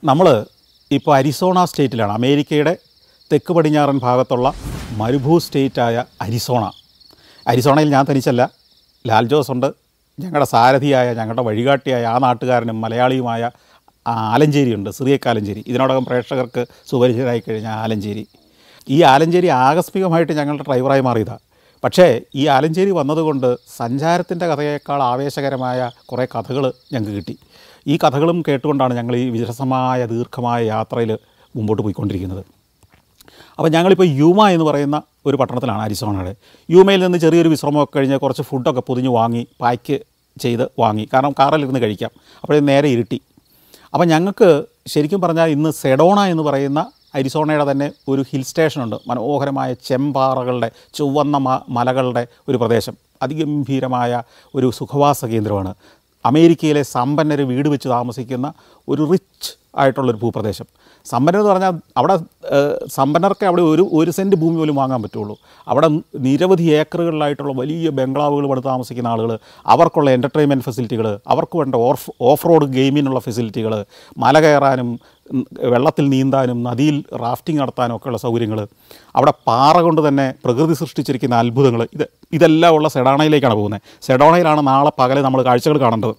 നമ്മൾ ഇപ്പോൾ അരിസോണ സ്റ്റേറ്റിലാണ് അമേരിക്കയുടെ തെക്ക് പടിഞ്ഞാറൻ ഭാഗത്തുള്ള മരുഭൂ സ്റ്റേറ്റായ അരിസോണ അരിസോണയിൽ ഞാൻ തനിച്ചല്ല ലാൽ ജോസ് ഉണ്ട് ഞങ്ങളുടെ സാരഥിയായ ഞങ്ങളുടെ വഴികാട്ടിയായ ആ നാട്ടുകാരനും മലയാളിയുമായ ആ ആലഞ്ചേരിയുണ്ട് സിറിയക്ക് ആലഞ്ചേരി ഇതിനോടകം പ്രേക്ഷകർക്ക് സുപരിചിതരായി കഴിഞ്ഞ ആലഞ്ചേരി ഈ ആലഞ്ചേരി ആകസ്മികമായിട്ട് ഞങ്ങളുടെ ഡ്രൈവറായി മാറിയതാണ് പക്ഷേ ഈ ആലഞ്ചേരി വന്നതുകൊണ്ട് സഞ്ചാരത്തിൻ്റെ കഥയേക്കാൾ ആവേശകരമായ കുറേ കഥകൾ ഞങ്ങൾക്ക് കിട്ടി ഈ കഥകളും കേട്ടുകൊണ്ടാണ് ഞങ്ങൾ ഈ വിരസമായ ദീർഘമായ യാത്രയിൽ മുമ്പോട്ട് പോയിക്കൊണ്ടിരിക്കുന്നത് അപ്പോൾ ഞങ്ങളിപ്പോൾ യൂമ എന്ന് പറയുന്ന ഒരു പട്ടണത്തിലാണ് അരിസോണയുടെ യൂമയിൽ നിന്ന് ചെറിയൊരു വിശ്രമമൊക്കെ കഴിഞ്ഞ് കുറച്ച് ഫുഡൊക്കെ പൊതിഞ്ഞ് വാങ്ങി പാക്ക് ചെയ്ത് വാങ്ങി കാരണം കാറിലിരുന്ന് കഴിക്കാം അപ്പോഴേ നേരെ ഇരുട്ടി അപ്പോൾ ഞങ്ങൾക്ക് ശരിക്കും പറഞ്ഞാൽ ഇന്ന് സെഡോണ എന്ന് പറയുന്ന അരിസോണയുടെ തന്നെ ഒരു ഹിൽ സ്റ്റേഷനുണ്ട് മനോഹരമായ ചെമ്പാറകളുടെ ചുവന്ന മ മലകളുടെ ഒരു പ്രദേശം അതിഗംഭീരമായ ഒരു സുഖവാസ കേന്ദ്രമാണ് അമേരിക്കയിലെ സമ്പന്നർ വീട് വെച്ച് താമസിക്കുന്ന ഒരു റിച്ച് ആയിട്ടുള്ളൊരു ഭൂപ്രദേശം സമ്പന്നർ എന്ന് പറഞ്ഞാൽ അവിടെ ഏഹ്, സമ്പന്നർക്ക് അവിടെ ഒരു ഒരു സെൻറ്റ് ഭൂമി പോലും വാങ്ങാൻ പറ്റുള്ളൂ അവിടെ നിരവധി ഏക്കറുകളിലായിട്ടുള്ള വലിയ ബംഗ്ലാവുകൾ പണിത് താമസിക്കുന്ന ആളുകൾ അവർക്കുള്ള എൻ്റർടൈൻമെൻറ്റ് ഫെസിലിറ്റികൾ അവർക്ക് വേണ്ട ഓഫ് ഓഫ് റോഡ് ഗെയിമിനുള്ള ഫെസിലിറ്റികൾ മല കയറാനും ഉം, വെള്ളത്തിൽ നീന്താനും നദിയിൽ റാഫ്റ്റിംഗ് നടത്താനും ഒക്കെയുള്ള സൗകര്യങ്ങൾ അവിടെ പാറ കൊണ്ട് തന്നെ പ്രകൃതി സൃഷ്ടിച്ചിരിക്കുന്ന അത്ഭുതങ്ങൾ ഇത് ഇതെല്ലാം ഉള്ള സെഡാണയിലേക്കാണ് പോകുന്നത് സെഡോണയിലാണ് നാളെ പകല് നമ്മൾ കാഴ്ചകൾ കാണേണ്ടത്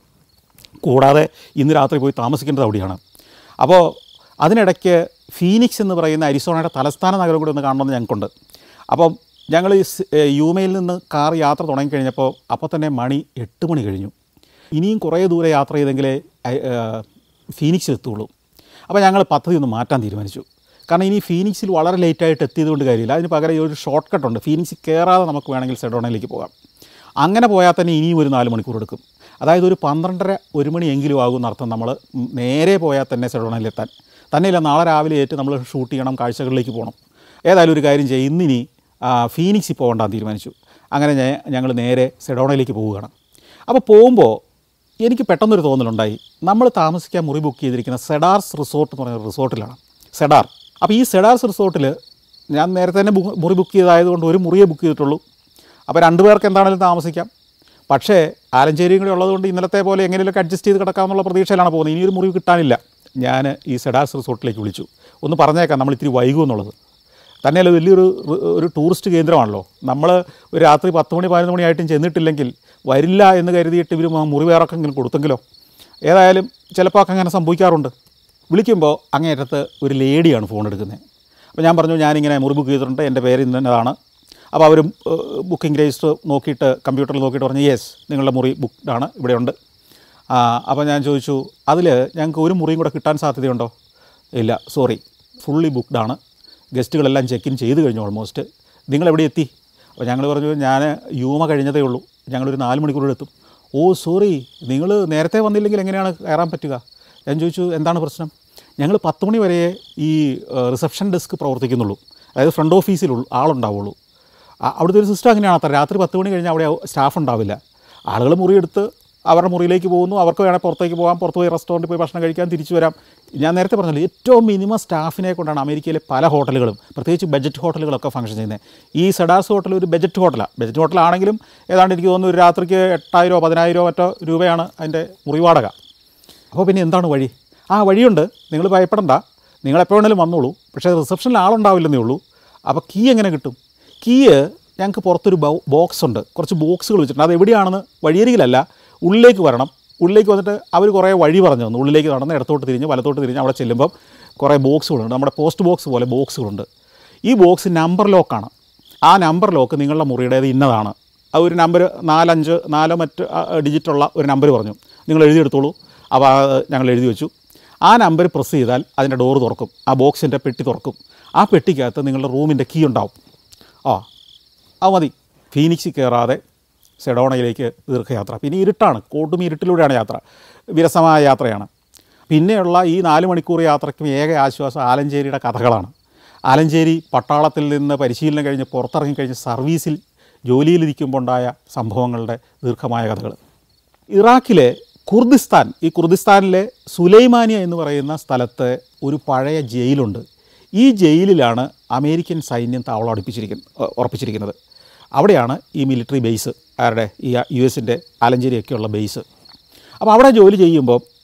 കൂടാതെ ഇന്ന് രാത്രി പോയി താമസിക്കേണ്ടത് അവിടെയാണ് അപ്പോൾ അതിനിടയ്ക്ക് ഫീനിക്സ് എന്ന് പറയുന്ന അരിസോണയുടെ തലസ്ഥാന നഗരം കൂടി ഒന്ന് കാണണമെന്ന് ഞങ്ങൾക്കുണ്ട് അപ്പം ഞങ്ങൾ ഈ സ്- ഏ, യൂമയിൽ നിന്ന് കാർ യാത്ര തുടങ്ങിക്കഴിഞ്ഞപ്പോൾ അപ്പോൾ തന്നെ മണി എട്ട് മണി കഴിഞ്ഞു ഇനിയും കുറേ ദൂരെ യാത്ര ചെയ്തെങ്കിലേ ഐ- ഏ, ഫീനിക്സിൽ എത്തുള്ളൂ അപ്പോൾ ഞങ്ങൾ പദ്ധതി ഒന്ന് മാറ്റാൻ തീരുമാനിച്ചു കാരണം ഇനി ഫീനിക്സിൽ വളരെ ലേറ്റായിട്ട് എത്തിയത് കൊണ്ട് കാര്യമില്ല അതിന് പകരം ഈ ഒരു ഷോർട്ട് കട്ട് ഉണ്ട് ഫീനിക്സിൽ കയറാതെ നമുക്ക് വേണമെങ്കിൽ സെഡോണയിലേക്ക് പോകാം അങ്ങനെ പോയാൽ തന്നെ ഇനിയും ഒരു നാല് മണിക്കൂർ എടുക്കും അതായത് ഒരു പന്ത്രണ്ടര ഒരു മണിയെങ്കിലും ആകും എന്നർത്ഥം നമ്മൾ നേരെ പോയാൽ തന്നെ സെഡോണയിലെത്താൻ തന്നെയില്ല നാളെ രാവിലെ ഏറ്റ് നമ്മൾ ഷൂട്ട് ചെയ്യണം കാഴ്ചകളിലേക്ക് പോകണം ഏതായാലും ഒരു കാര്യം ചെയ്യും ഇന്നിനി ആ, ഫീനിക്സിൽ പോകണ്ടെന്ന് തീരുമാനിച്ചു അങ്ങനെ ഞങ്ങൾ നേരെ സെഡോണയിലേക്ക് പോവുകയാണ് അപ്പോൾ പോകുമ്പോൾ എനിക്ക് പെട്ടെന്നൊരു തോന്നലുണ്ടായി നമ്മൾ താമസിക്കാൻ മുറി ബുക്ക് ചെയ്തിരിക്കുന്ന സെഡാർസ് റിസോർട്ട് എന്ന് പറയുന്ന റിസോർട്ടിലാണ് സെഡാർ അപ്പോൾ ഈ സെഡാർസ് റിസോർട്ടിൽ ഞാൻ നേരത്തെ തന്നെ ബു- മുറി ബുക്ക് ചെയ്തതായതുകൊണ്ട് ഒരു മുറിയേ ബുക്ക് ചെയ്തിട്ടുള്ളൂ അപ്പോൾ രണ്ടു പേർക്ക് എന്താണെങ്കിലും താമസിക്കാം പക്ഷേ ആലഞ്ചേരിയും കൂടി ഉള്ളതുകൊണ്ട് ഇന്നലത്തെ പോലെ എങ്ങനെയൊക്കെ അഡ്ജസ്റ്റ് ചെയ്ത് കിടക്കാമെന്നുള്ള പ്രതീക്ഷയിലാണ് പോകുന്നത് ഇനിയൊരു മുറി കിട്ടാനില്ല ഞാൻ ഈ സെഡാർസ് റിസോർട്ടിലേക്ക് വിളിച്ചു ഒന്ന് പറഞ്ഞേക്കാം നമ്മൾ ഇത്തിരി വൈകും എന്നുള്ളത് തന്നെയല്ല വലിയൊരു റ് ഒരു ടൂറിസ്റ്റ് കേന്ദ്രമാണല്ലോ നമ്മൾ ഒരു രാത്രി പത്ത് മണി പതിനൊന്ന് മണിയായിട്ടും ചെന്നിട്ടില്ലെങ്കിൽ വരില്ല എന്ന് കരുതിയിട്ട് ഇവർ മുറി വേറൊക്കെങ്കിലും കൊടുത്തെങ്കിലോ ഏതായാലും ചിലപ്പോൾ ഒക്കെ അങ്ങനെ സംഭവിക്കാറുണ്ട് വിളിക്കുമ്പോൾ അങ്ങേയറ്റത്ത് ഒരു ലേഡിയാണ് ഫോൺ എടുക്കുന്നത് അപ്പോൾ ഞാൻ പറഞ്ഞു ഞാനിങ്ങനെ മുറി ബുക്ക് ചെയ്തിട്ടുണ്ട് എൻ്റെ പേര് ഇന്നതാണ് അപ്പോൾ അവർ ബുക്കിംഗ് രജിസ്റ്റർ നോക്കിയിട്ട് കമ്പ്യൂട്ടറിൽ നോക്കിയിട്ട് പറഞ്ഞു യെസ് നിങ്ങളുടെ മുറി ബുക്ക്ഡാണ് ഇവിടെയുണ്ട് ആ, അപ്പോൾ ഞാൻ ചോദിച്ചു അതിൽ ഞങ്ങൾക്ക് ഒരു മുറിയും കൂടെ കിട്ടാൻ സാധ്യതയുണ്ടോ ഇല്ല സോറി ഫുള്ളി ബുക്ക്ഡാണ് ഗസ്റ്റുകളെല്ലാം ചെക്ക് ഇൻ ചെയ്ത് കഴിഞ്ഞു ഓൾമോസ്റ്റ് നിങ്ങൾ എവിടെ എത്തി അപ്പോൾ ഞങ്ങൾ പറഞ്ഞു ഞാൻ യൂമ കഴിഞ്ഞതേ ഉള്ളൂ ഞങ്ങളൊരു നാല് മണിക്കൂർ എത്തും ഓ സോറി നിങ്ങൾ നേരത്തെ വന്നില്ലെങ്കിൽ എങ്ങനെയാണ് കയറാൻ പറ്റുക ഞാൻ ചോദിച്ചു എന്താണ് പ്രശ്നം ഞങ്ങൾ പത്ത് മണി വരെ ഈ റിസപ്ഷൻ ഡെസ്ക് പ്രവർത്തിക്കുന്നുള്ളൂ അതായത് ഫ്രണ്ട് ഓഫീസിൽ ആളുണ്ടാവുള്ളൂ ആ- അവിടുത്തെ ഒരു സിസ്റ്റം അങ്ങനെയാണ് അത്ര രാത്രി പത്ത് മണി കഴിഞ്ഞാൽ അവിടെ സ്റ്റാഫ് ഉണ്ടാവില്ല ആളുകൾ മുറിയെടുത്ത് അവരുടെ മുറിയിലേക്ക് പോകുന്നു അവർക്ക് വേണമെങ്കിൽ പുറത്തേക്ക് പോകാം പുറത്ത് പോയി റെസ്റ്റോറൻറ്റിൽ പോയി ഭക്ഷണം കഴിക്കാൻ തിരിച്ചു വരാം ഞാൻ നേരത്തെ പറഞ്ഞല്ലോ ഏറ്റവും മിനിമം സ്റ്റാഫിനെ കൊണ്ടാണ് അമേരിക്കയിലെ പല ഹോട്ടലുകളും പ്രത്യേകിച്ച് ബജറ്റ് ഹോട്ടലുകളൊക്കെ ഫംഗ്ഷൻ ചെയ്യുന്നത് ഈ സെഡാസ് ഹോട്ടൽ ഒരു ബജറ്റ് ഹോട്ടലാണ് ബജറ്റ് ഹോട്ടലാണെങ്കിലും ഏതാണ്ട് എനിക്ക് തോന്നുന്നു ഒരു രാത്രിക്ക് എട്ടായിരോ പതിനായിരോ മറ്റോ രൂപയാണ് അതിൻ്റെ മുറി വാടക അപ്പോൾ പിന്നെ എന്താണ് വഴി ആ വഴിയുണ്ട് നിങ്ങൾ ഭയപ്പെടണ്ട നിങ്ങൾ എപ്പോൾ വേണേലും വന്നോളൂ പക്ഷേ റിസപ്ഷനിൽ ആളുണ്ടാവില്ലെന്നേ ഉള്ളൂ അപ്പോൾ കീ എങ്ങനെ കിട്ടും കീ ഞങ്ങൾക്ക് പുറത്തൊരു ബോ- ബോക്സ് ഉണ്ട് കുറച്ച് ബോക്സുകൾ വെച്ചിട്ടുണ്ട് അത് എവിടെയാണെന്ന് വഴിയരികിലല്ല ഉള്ളിലേക്ക് വരണം ഉള്ളിലേക്ക് വന്നിട്ട് അവർ കുറേ വഴി പറഞ്ഞു തന്നു ഉള്ളിലേക്ക് നടന്ന് ഇടത്തോട്ട് തിരിഞ്ഞ് വലത്തോട്ട് തിരിഞ്ഞ് അവിടെ ചെല്ലുമ്പം കുറേ ബോക്സുകളുണ്ട് നമ്മുടെ പോസ്റ്റ് ബോക്സ് പോലെ ബോക്സുകളുണ്ട് ഈ ബോക്സ് നമ്പർ ലോക്കാണ് ആ നമ്പർ ലോക്ക് നിങ്ങളുടെ മുറിയുടേത് ഇന്നതാണ് ആ ഒരു നമ്പർ നാലഞ്ച് നാലോ മറ്റ് ഡിജിറ്റുള്ള ഒരു നമ്പർ പറഞ്ഞു നിങ്ങൾ എഴുതിയെടുത്തോളൂ അപ്പോൾ അത് ഞങ്ങൾ എഴുതി വെച്ചു ആ നമ്പർ പ്രസ് ചെയ്താൽ അതിൻ്റെ ഡോറ് തുറക്കും ആ ബോക്സിൻ്റെ പെട്ടി തുറക്കും ആ പെട്ടിക്കകത്ത് നിങ്ങളുടെ റൂമിൻ്റെ കീ ഉണ്ടാവും ആ അത് മതി ഫീനിക്സിൽ കയറാതെ സെഡോണയിലേക്ക് ദീർഘയാത്ര പിന്നെ ഇരുട്ടാണ് കോട്ടും ഇരുട്ടിലൂടെയാണ് യാത്ര വിരസമായ യാത്രയാണ് പിന്നെയുള്ള ഈ നാല് മണിക്കൂർ യാത്രയ്ക്കും ഏക ആശ്വാസം ആലഞ്ചേരിയുടെ കഥകളാണ് ആലഞ്ചേരി പട്ടാളത്തിൽ നിന്ന് പരിശീലനം കഴിഞ്ഞ് പുറത്തിറങ്ങി കഴിഞ്ഞ് സർവീസിൽ ജോലിയിലിരിക്കുമ്പോൾ ഉണ്ടായ സംഭവങ്ങളുടെ ദീർഘമായ കഥകൾ ഇറാഖിലെ കുർദിസ്ഥാൻ ഈ കുർദിസ്ഥാനിലെ സുലൈമാനിയ എന്ന് പറയുന്ന സ്ഥലത്ത് ഒരു പഴയ ജയിലുണ്ട് ഈ ജയിലിലാണ് അമേരിക്കൻ സൈന്യം താവളം അടുപ്പിച്ചിരിക്കുന്നത് ഉറപ്പിച്ചിരിക്കുന്നത് അവിടെയാണ് ഈ മിലിറ്ററി ബേസ് ആരുടെ ഈ യു എസിൻ്റെ ആലഞ്ചേരിയൊക്കെയുള്ള ബേസ് അപ്പോൾ അവിടെ ജോലി ചെയ്യുമ്പോൾ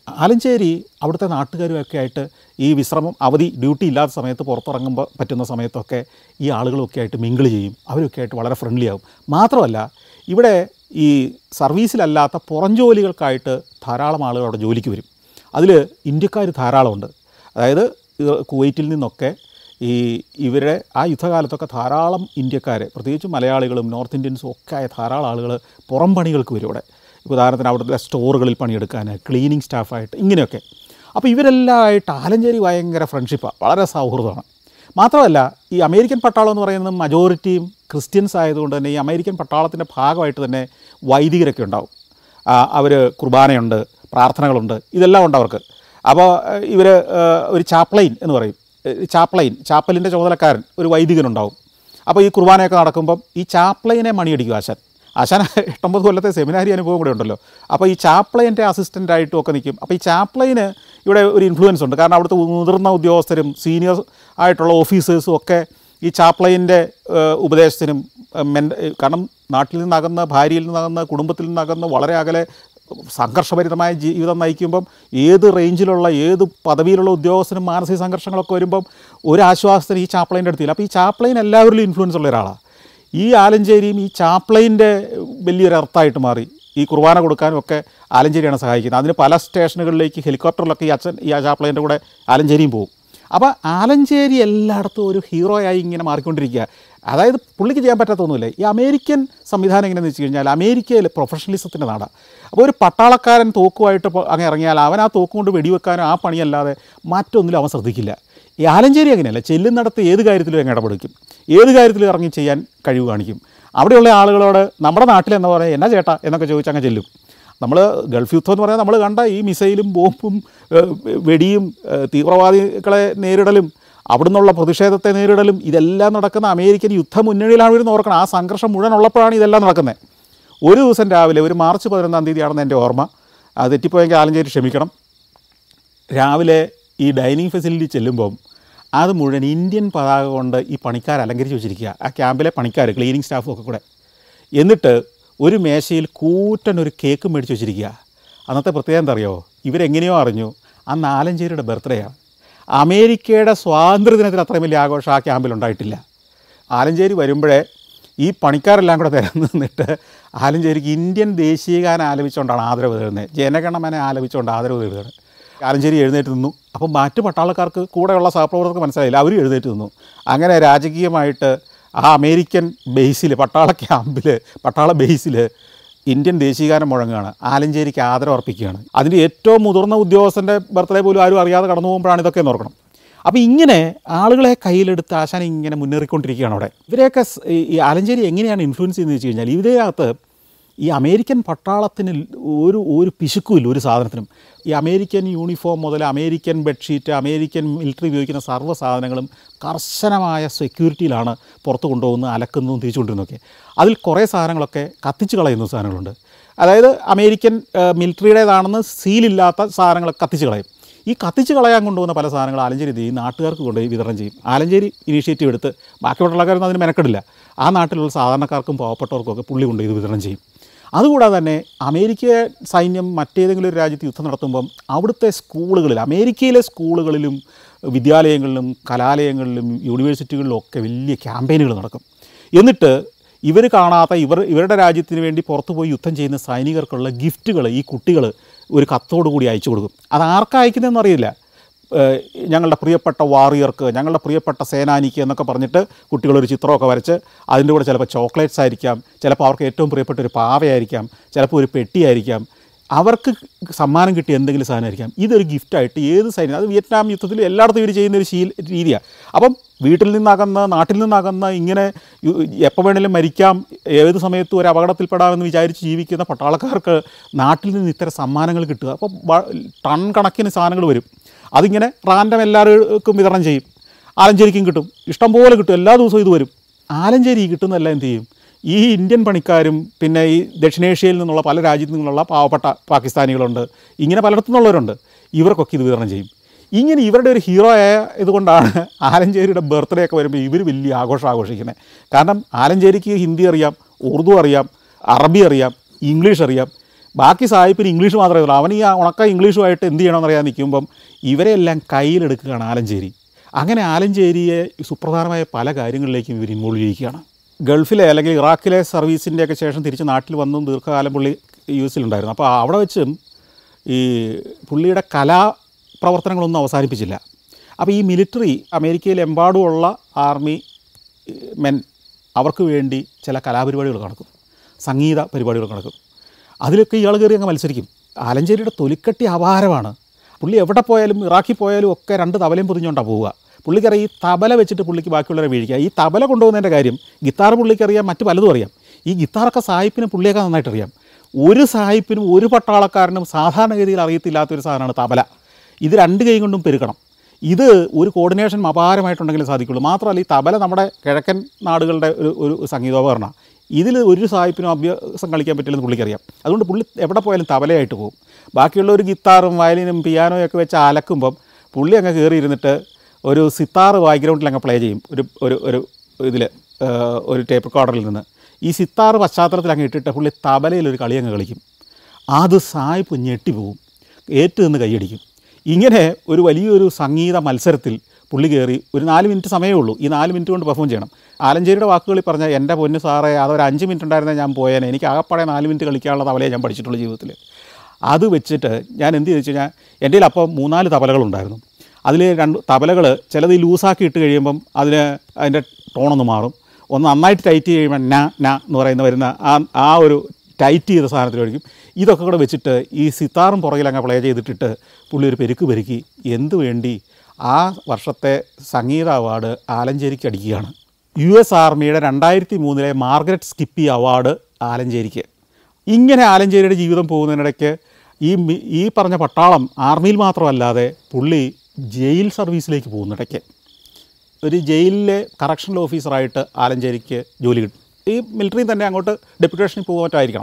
ആലഞ്ചേരി അവിടുത്തെ നാട്ടുകാരുമൊക്കെ ആയിട്ട് ഈ വിശ്രമം അവധി ഡ്യൂട്ടി ഇല്ലാത്ത സമയത്ത് പുറത്തിറങ്ങുമ്പോൾ പറ്റുന്ന സമയത്തൊക്കെ ഈ ആളുകളൊക്കെ ആയിട്ട് മിങ്കിൾ ചെയ്യും അവരൊക്കെ ആയിട്ട് വളരെ ഫ്രണ്ട്ലി ആവും മാത്രമല്ല ഇവിടെ ഈ സർവീസിലല്ലാത്ത പുറം ജോലികൾക്കായിട്ട് ധാരാളം ആളുകൾ അവിടെ ജോലിക്ക് വരും അതിൽ ഇന്ത്യക്കാർ ധാരാളമുണ്ട് അതായത് ഇത് കുവൈറ്റിൽ നിന്നൊക്കെ ഈ ഇവരെ ആ യുദ്ധകാലത്തൊക്കെ ധാരാളം ഇന്ത്യക്കാർ പ്രത്യേകിച്ച് മലയാളികളും നോർത്ത് ഇന്ത്യൻസും ഒക്കെ ആയ ധാരാളം ആളുകൾ പുറം പണികൾക്ക് വരും ഇവിടെ ഉദാഹരണത്തിന് അവിടുത്തെ സ്റ്റോറുകളിൽ പണിയെടുക്കാൻ ക്ലീനിങ് സ്റ്റാഫായിട്ട് ഇങ്ങനെയൊക്കെ അപ്പോൾ ഇവരെല്ലാം ആയിട്ട് ആലഞ്ചേരി ഭയങ്കര ഫ്രണ്ട്ഷിപ്പാണ് വളരെ സൗഹൃദമാണ് മാത്രമല്ല ഈ അമേരിക്കൻ പട്ടാളം എന്ന് പറയുന്നത് മജോറിറ്റിയും ക്രിസ്ത്യൻസ് ആയതുകൊണ്ട് തന്നെ ഈ അമേരിക്കൻ പട്ടാളത്തിൻ്റെ ഭാഗമായിട്ട് തന്നെ വൈദികരൊക്കെ ഉണ്ടാവും അവർ കുർബാനയുണ്ട് പ്രാർത്ഥനകളുണ്ട് ഇതെല്ലാം ഉണ്ട് അവർക്ക് അപ്പോൾ ഇവർ ഒരു ചാപ്ലൈൻ എന്ന് പറയും ഏഹ് ചാപ്ലൈൻ ചാപ്പലിൻ്റെ ചുമതലക്കാരൻ ഒരു വൈദികനുണ്ടാവും അപ്പോൾ ഈ കുർബാനയൊക്കെ നടക്കുമ്പം ഈ ചാപ്ലൈനെ മണിയടിക്കും ആശാൻ ആശാൻ എട്ടൊമ്പത് കൊല്ലത്തെ സെമിനാരി അനുഭവം കൂടെ ഉണ്ടല്ലോ അപ്പോൾ ഈ ചാപ്ലൈൻ്റെ അസിസ്റ്റൻ്റായിട്ടും ഒക്കെ നിൽക്കും അപ്പോൾ ഈ ചാപ്ലൈന് ഇവിടെ ഒരു ഇൻഫ്ലുവൻസ് ഉണ്ട് കാരണം അവിടുത്തെ മുതിർന്ന ഉദ്യോഗസ്ഥരും സീനിയർ ആയിട്ടുള്ള ഓഫീസേഴ്സും ഒക്കെ ഈ ചാപ്ലൈൻ്റെ ഉപദേശത്തിനും ഏഹ്, മെൻ കാരണം നാട്ടിൽ നിന്നകന്ന് ഭാര്യയിൽ നിന്നകന്ന് കുടുംബത്തിൽ നിന്നകന്ന് വളരെ അകലെ സംഘർഷഭരിതമായ ജീവിതം നയിക്കുമ്പം ഏത് റേഞ്ചിലുള്ള ഏത് പദവിയിലുള്ള ഉദ്യോഗസ്ഥനും മാനസിക സംഘർഷങ്ങളൊക്കെ വരുമ്പം ഒരു ആശ്വാസത്തിന് ഈ ചാപ്ലൈൻ്റെ അടുത്തില്ല അപ്പോൾ ഈ ചാപ്ലൈൻ എല്ലാവരിലും ഇൻഫ്ലുവൻസ് ഉള്ള ഒരാളാണ് ഈ ആലഞ്ചേരിയും ഈ ചാപ്ലൈൻ്റെ വലിയൊരു അർത്ഥമായിട്ട് മാറി ഈ കുർബാന കൊടുക്കാനും ഒക്കെ ആലഞ്ചേരിയാണ് സഹായിക്കുന്നത് അതിന് പല സ്റ്റേഷനുകളിലേക്ക് ഹെലികോപ്റ്ററിലൊക്കെ ഈ അച്ഛൻ ഈ ചാപ്ലൈൻ്റെ കൂടെ ആലഞ്ചേരിയും പോകും അപ്പോൾ ആലഞ്ചേരി എല്ലായിടത്തും ഒരു ഹീറോയായി ഇങ്ങനെ മാറിക്കൊണ്ടിരിക്കുക അതായത് പുള്ളിക്ക് ചെയ്യാൻ പറ്റാത്തൊന്നുമില്ല ഈ അമേരിക്കൻ സംവിധാനം എങ്ങനെയെന്ന് വെച്ച് കഴിഞ്ഞാൽ അമേരിക്കയിൽ പ്രൊഫഷണലിസത്തിൻ്റെ നാടാണ് അപ്പോൾ ഒരു പട്ടാളക്കാരൻ തോക്കുമായിട്ട് ഇപ്പോൾ അങ്ങ് ഇറങ്ങിയാൽ അവൻ ആ തോക്ക് കൊണ്ട് വെടിവെക്കാനോ ആ പണിയല്ലാതെ മറ്റൊന്നിലും അവൻ ശ്രദ്ധിക്കില്ല ഈ ആലഞ്ചേരി അങ്ങനെയല്ല ചെല്ലുന്നിടത്ത് ഏത് കാര്യത്തിലും അങ്ങ് ഇടപെടിക്കും ഏത് കാര്യത്തിലും ഇറങ്ങി ചെയ്യാൻ കഴിവ് കാണിക്കും അവിടെയുള്ള ആളുകളോട് നമ്മുടെ നാട്ടിലെന്ന് പറയാം എന്നാ ചേട്ടാ എന്നൊക്കെ ചോദിച്ച് അങ്ങ് ചെല്ലും നമ്മൾ ഗൾഫ് യുദ്ധം എന്ന് പറഞ്ഞാൽ നമ്മൾ കണ്ട ഈ മിസൈലും ബോംബും ഏഹ്, വെടിയും ഏഹ്, തീവ്രവാദികളെ നേരിടലും അവിടുന്നുള്ള പ്രതിഷേധത്തെ നേരിടലും ഇതെല്ലാം നടക്കുന്ന അമേരിക്കൻ യുദ്ധമുന്നണിയിലാണ് ഇവർ ഓർക്കണം ആ സംഘർഷം മുഴുവൻ ഉള്ളപ്പോഴാണ് ഇതെല്ലാം നടക്കുന്നത് ഒരു ദിവസം രാവിലെ ഒരു മാർച്ച് പതിനൊന്നാം തീയതിയാണെന്ന് എൻ്റെ ഓർമ്മ അത് തെറ്റിപ്പോയെങ്കിൽ ആലഞ്ചേരി ക്ഷമിക്കണം രാവിലെ ഈ ഡൈനിങ് ഫെസിലിറ്റി ചെല്ലുമ്പം അത് മുഴുവൻ ഇന്ത്യൻ പതാക കൊണ്ട് ഈ പണിക്കാർ അലങ്കരിച്ച് വെച്ചിരിക്കുക ആ ക്യാമ്പിലെ പണിക്കാർ ക്ലീനിങ് സ്റ്റാഫും ഒക്കെ കൂടെ എന്നിട്ട് ഒരു മേശയിൽ കൂറ്റൻ ഒരു കേക്ക് മേടിച്ച് വെച്ചിരിക്കുക അന്നത്തെ പ്രത്യേകത എന്താ അറിയോ ഇവരെങ്ങനെയോ അറിഞ്ഞു അന്ന് ആലഞ്ചേരിയുടെ ബർത്ത്ഡേയാണ് അമേരിക്കയുടെ സ്വാതന്ത്ര്യദിനത്തിൽ അത്രയും വലിയ ആഘോഷം ആ ക്യാമ്പിൽ ഉണ്ടായിട്ടില്ല ആലഞ്ചേരി വരുമ്പോഴേ ഈ പണിക്കാരെല്ലാം കൂടെ തിരഞ്ഞു നിന്നിട്ട് ആലഞ്ചേരിക്ക് ഇന്ത്യൻ ദേശീയഗാനം ആലപിച്ചുകൊണ്ടാണ് ആദരവ് തരുന്നത് ജനഗണമന ആലപിച്ചുകൊണ്ട് ആദരവ് തരുന്നത് ആലഞ്ചേരി എഴുന്നേറ്റ് നിന്നു അപ്പം മറ്റു പട്ടാളക്കാർക്ക് കൂടെയുള്ള സഹപ്രവർത്തകർക്ക് മനസ്സിലായില്ല അവരും എഴുന്നേറ്റ് നിന്നു അങ്ങനെ രാജകീയമായിട്ട് ആ അമേരിക്കൻ ബേസിൽ പട്ടാള ക്യാമ്പിൽ പട്ടാള ബേസിൽ ഇന്ത്യൻ ദേശീയഗാനം മുഴങ്ങുകയാണ് ആലഞ്ചേരിക്ക് ആദരവ് അർപ്പിക്കുകയാണ് അതിൻ്റെ ഏറ്റവും മുതിർന്ന ഉദ്യോഗസ്ഥൻ്റെ ബർത്ത്ഡേ പോലും ആരും അറിയാതെ കടന്നു പോകുമ്പോഴാണ് ഇതൊക്കെ എന്ന് ഓർക്കണം അപ്പോൾ ഇങ്ങനെ ആളുകളെ കയ്യിലെടുത്ത് ആശാൻ ഇങ്ങനെ മുന്നേറിക്കൊണ്ടിരിക്കുകയാണ് അവിടെ ഇവരെയൊക്കെ സ്- ഈ- ഈ ആലഞ്ചേരി എങ്ങനെയാണ് ഇൻഫ്ലുവൻസ് ചെയ്യുന്നത് വെച്ച് കഴിഞ്ഞാൽ ഇതിനകത്ത് ഈ അമേരിക്കൻ പട്ടാളത്തിന് ഒരു ഒരു പിശുക്കുമില്ല ഒരു സാധനത്തിനും ഈ അമേരിക്കൻ യൂണിഫോം മുതൽ അമേരിക്കൻ ബെഡ്ഷീറ്റ് അമേരിക്കൻ മിലിറ്ററി ഉപയോഗിക്കുന്ന സർവ്വ സാധനങ്ങളും കർശനമായ സെക്യൂരിറ്റിയിലാണ് പുറത്ത് കൊണ്ടുപോകുന്നത് അലക്കുന്നതും തിരിച്ചുകൊണ്ടിരുന്നതൊക്കെ അതിൽ കുറേ സാധനങ്ങളൊക്കെ കത്തിച്ച് കളയുന്ന സാധനങ്ങളുണ്ട് അതായത് അമേരിക്കൻ ഏഹ്, മിലിറ്ററിയുടേതാണെന്ന് സീലില്ലാത്ത സാധനങ്ങൾ കത്തിച്ച് കളയും ഈ കത്തിച്ച് കളയാൻ കൊണ്ടുപോകുന്ന പല സാധനങ്ങൾ ആലഞ്ചേരി എന്ത് ചെയ്യും നാട്ടുകാർക്ക് കൊണ്ടുപോയി വിതരണം ചെയ്യും ആലഞ്ചേരി ഇനീഷ്യേറ്റീവ് എടുത്ത് ബാക്കി പട്ടാളക്കാരൊന്നും അതിന് മെനക്കെടില്ല ആ നാട്ടിലുള്ള സാധാരണക്കാർക്കും പാവപ്പെട്ടവർക്കും ഒക്കെ പുള്ളി കൊണ്ട് ഇത് വിതരണം ചെയ്യും അതുകൂടാതെ തന്നെ അമേരിക്ക സൈന്യം മറ്റേതെങ്കിലും ഒരു രാജ്യത്ത് യുദ്ധം നടത്തുമ്പം അവിടുത്തെ സ്കൂളുകളിൽ അമേരിക്കയിലെ സ്കൂളുകളിലും വിദ്യാലയങ്ങളിലും കലാലയങ്ങളിലും യൂണിവേഴ്സിറ്റികളിലും ഒക്കെ വലിയ ക്യാമ്പയിനുകൾ നടക്കും എന്നിട്ട് ഇവർ കാണാത്ത ഇവർ ഇവരുടെ രാജ്യത്തിന് വേണ്ടി പുറത്തു പോയി യുദ്ധം ചെയ്യുന്ന സൈനികർക്കുള്ള ഗിഫ്റ്റുകൾ ഈ കുട്ടികൾ ഒരു കത്തോടു കൂടി അയച്ചു കൊടുക്കും അത് ആർക്കാ അയക്കുന്നതെന്ന് അറിയില്ല ഏഹ് ഞങ്ങളുടെ പ്രിയപ്പെട്ട വാറിയർക്ക് ഞങ്ങളുടെ പ്രിയപ്പെട്ട സേനാനിക്ക് എന്നൊക്കെ പറഞ്ഞിട്ട് കുട്ടികൾ ഒരു ചിത്രമൊക്കെ വരച്ച് അതിൻ്റെ കൂടെ ചിലപ്പോൾ ചോക്ലേറ്റ്സ് ആയിരിക്കാം ചിലപ്പോൾ അവർക്ക് ഏറ്റവും പ്രിയപ്പെട്ട ഒരു പാവയായിരിക്കാം ചിലപ്പോൾ ഒരു പെട്ടിയായിരിക്കാം അവർക്ക് സമ്മാനം കിട്ടിയ എന്തെങ്കിലും സാധനമായിരിക്കാം ഇതൊരു ഗിഫ്റ്റായിട്ട് ഏത് സൈന്യം അത് വിയറ്റ്നാം യുദ്ധത്തിൽ എല്ലായിടത്തും ഇവർ ചെയ്യുന്ന ഒരു ശീല രീതിയാണ് അപ്പം വീട്ടിൽ നിന്നകന്ന് നാട്ടിൽ നിന്നകന്ന് ഇങ്ങനെ യു- എപ്പോൾ വേണേലും മരിക്കാം ഏത് സമയത്തും ഒരു അപകടത്തിൽപ്പെടാമെന്ന് വിചാരിച്ച് ജീവിക്കുന്ന പട്ടാളക്കാർക്ക് നാട്ടിൽ നിന്ന് ഇത്തരം സമ്മാനങ്ങൾ കിട്ടുക അപ്പോൾ വ- ടൺ കണക്കിന് സാധനങ്ങൾ വരും അതിങ്ങനെ റാൻഡം എല്ലാവർക്കും വിതരണം ചെയ്യും ആലഞ്ചേരിക്കും കിട്ടും ഇഷ്ടം പോലെ കിട്ടും എല്ലാ ദിവസവും ഇത് വരും ആലഞ്ചേരി കിട്ടുന്നതെല്ലാം എന്ത് ചെയ്യും ഈ ഇന്ത്യൻ പണിക്കാരും പിന്നെ ഈ ദക്ഷിണേഷ്യയിൽ നിന്നുള്ള പല രാജ്യത്തു നിന്നുള്ള പാവപ്പെട്ട പാകിസ്ഥാനികളുണ്ട് ഇങ്ങനെ പലയിടത്തു നിന്നുള്ളവരുണ്ട് ഇവർക്കൊക്കെ ഇത് വിതരണം ചെയ്യും ഇങ്ങനെ ഇവരുടെ ഒരു ഹീറോ ആയ ഇതുകൊണ്ടാണ് ആലഞ്ചേരിയുടെ ബർത്ത്ഡേ ഒക്കെ വരുമ്പോൾ ഇവർ വലിയ ആഘോഷം ആഘോഷിക്കുന്നത് കാരണം ആലഞ്ചേരിക്ക് ഹിന്ദി അറിയാം ഉറുദു അറിയാം അറബി അറിയാം ഇംഗ്ലീഷ് അറിയാം ബാക്കി സാഹിബിന് ഇംഗ്ലീഷ് മാത്രമേ ഉള്ളൂ അവൻ ഈ ആ ഉണക്ക ഇംഗ്ലീഷുമായിട്ട് എന്ത് ചെയ്യണമെന്ന് അറിയാൻ നിൽക്കുമ്പം ഇവരെല്ലാം കയ്യിലെടുക്കുകയാണ് ആലഞ്ചേരി അങ്ങനെ ആലഞ്ചേരിയെ സുപ്രധാനമായ പല കാര്യങ്ങളിലേക്കും ഇവർ ഇൻവോൾവ് ചെയ്യുകയാണ് ഗൾഫിലെ അല്ലെങ്കിൽ ഇറാഖിലെ സർവീസിൻ്റെയൊക്കെ ശേഷം തിരിച്ച് നാട്ടിൽ വന്നും ദീർഘകാലം പുള്ളി യു എസിലുണ്ടായിരുന്നു അപ്പോൾ അവിടെ വെച്ചും ഈ പുള്ളിയുടെ കലാപ്രവർത്തനങ്ങളൊന്നും അവസാനിപ്പിച്ചില്ല അപ്പോൾ ഈ മിലിറ്ററി അമേരിക്കയിലെമ്പാടുമുള്ള ആർമി മെൻ അവർക്ക് വേണ്ടി ചില കലാപരിപാടികൾ നടക്കും സംഗീത പരിപാടികൾ നടക്കും അതിലൊക്കെ ഇയാൾ കയറി അങ്ങ് മത്സരിക്കും ആലഞ്ചേരിയുടെ തൊലിക്കട്ടി അപാരമാണ് പുള്ളി എവിടെ പോയാലും ഇറാഖിൽ പോയാലും ഒക്കെ രണ്ട് തബലയും പൊതിഞ്ഞുകൊണ്ടാണ് പോവുക പുള്ളിക്കറിയാം ഈ തബല വെച്ചിട്ട് പുള്ളിക്ക് ബാക്കിയുള്ളവരെ വീഴിക്കുക ഈ തബല കൊണ്ടുപോകുന്നതിൻ്റെ കാര്യം ഗിത്താർ പുള്ളിക്കറിയാം മറ്റ് പലതും അറിയാം ഈ ഗിത്താറൊക്കെ സായിപ്പിന് പുള്ളിയൊക്കെ നന്നായിട്ട് അറിയാം ഒരു സായിപ്പിനും ഒരു പട്ടാളക്കാരനും സാധാരണഗതിയിൽ അറിയത്തില്ലാത്തൊരു സാധനമാണ് തബല ഇത് രണ്ട് കൈ കൊണ്ടും പെരുക്കണം ഇത് ഒരു കോർഡിനേഷൻ അപാരമായിട്ടുണ്ടെങ്കിലേ സാധിക്കുള്ളൂ മാത്രമല്ല ഈ തബല നമ്മുടെ കിഴക്കൻ നാടുകളുടെ ഒരു ഒരു സംഗീതോപകരണമാണ് ഇതിൽ ഒരു സാഹിപ്പിനും അഭ്യാസം കളിക്കാൻ പറ്റില്ലെന്ന് പുള്ളിക്കറിയാം അതുകൊണ്ട് പുള്ളി എവിടെ പോയാലും തബലയായിട്ട് പോകും ബാക്കിയുള്ള ഒരു ഗിത്താറും വയലിനും പിയാനോയും ഒക്കെ വെച്ച് അലക്കുമ്പം പുള്ളി അങ്ങ് കയറി ഇരുന്നിട്ട് ഒരു സിത്താറ് ബാക്ക്ഗ്രൗണ്ടിൽ അങ്ങ് പ്ലേ ചെയ്യും ഒരു ഒരു ഒരു ഇതിൽ ഒരു ടേപ്പ് റെക്കോർഡറിൽ നിന്ന് ഈ സിത്താറ് പശ്ചാത്തലത്തിൽ അങ്ങ് ഇട്ടിട്ട് പുള്ളി തബലയിൽ ഒരു കളി അങ്ങ് കളിക്കും അത് സായിപ്പ് ഞെട്ടിപ്പോവും ഏറ്റു നിന്ന് കൈയടിക്കും ഇങ്ങനെ ഒരു വലിയൊരു സംഗീത മത്സരത്തിൽ പുള്ളി കയറി ഒരു നാല് മിനിറ്റ് സമയമേ ഉള്ളൂ ഈ നാല് മിനിറ്റ് കൊണ്ട് പെർഫോം ചെയ്യണം ആലഞ്ചേരിയുടെ വാക്കുകളിൽ പറഞ്ഞ എൻ്റെ പൊന്ന് സാറേ അതൊരു അഞ്ച് മിനിറ്റ് ഉണ്ടായിരുന്നേ ഞാൻ പോയേനെ എനിക്ക് ആകപ്പാടെ നാല് മിനിറ്റ് കളിക്കാനുള്ള തവലയെ ഞാൻ പഠിച്ചിട്ടുള്ളൂ ജീവിതത്തിൽ അത് വെച്ചിട്ട് ഞാൻ എന്ത് ചെയ്തു കഴിഞ്ഞാൽ എൻ്റെ കയ്യിൽ അപ്പോൾ മൂന്നാല് തബലകളുണ്ടായിരുന്നു അതിൽ രണ്ട് തബലകൾ ചിലത് ഈ ലൂസാക്കി ഇട്ട് കഴിയുമ്പം അതിന് അതിൻ്റെ ടോണൊന്ന് മാറും ഒന്ന് നന്നായിട്ട് ടൈറ്റ് ചെയ്യുമ്പോൾ ന ന എന്ന് പറയുന്ന വരുന്ന ആ ആ ഒരു ടൈറ്റ് ചെയ്ത സാധനത്തിലായിരിക്കും ഇതൊക്കെ കൂടെ വെച്ചിട്ട് ഈ സിത്താറും പുറകിൽ അങ്ങ് പ്ലേ ചെയ്തിട്ടിട്ട് പുള്ളി ഒരു പെരുക്ക് പെരുക്കി എന്തു വേണ്ടി ആ വർഷത്തെ സംഗീത അവാർഡ് ആലഞ്ചേരിക്ക് അടിക്കുകയാണ് യു എസ് ആർമിയുടെ രണ്ടായിരത്തി മൂന്നിലെ മാർഗരറ്റ് സ്കിപ്പി അവാർഡ് ആലഞ്ചേരിക്ക് ഇങ്ങനെ ആലഞ്ചേരിയുടെ ജീവിതം പോകുന്നതിനിടയ്ക്ക് ഈ മി- ഈ പറഞ്ഞ പട്ടാളം ആർമിയിൽ മാത്രമല്ലാതെ പുള്ളി ജയിൽ സർവീസിലേക്ക് പോകുന്നിടയ്ക്ക് ഒരു ജയിലിലെ കറക്ഷണൽ ഓഫീസറായിട്ട് ആലഞ്ചേരിക്ക് ജോലി കിട്ടും ഈ മിലിറ്ററിയിൽ തന്നെ അങ്ങോട്ട് ഡെപ്യൂട്ടേഷനിൽ പോകാറ്റായിരിക്കണം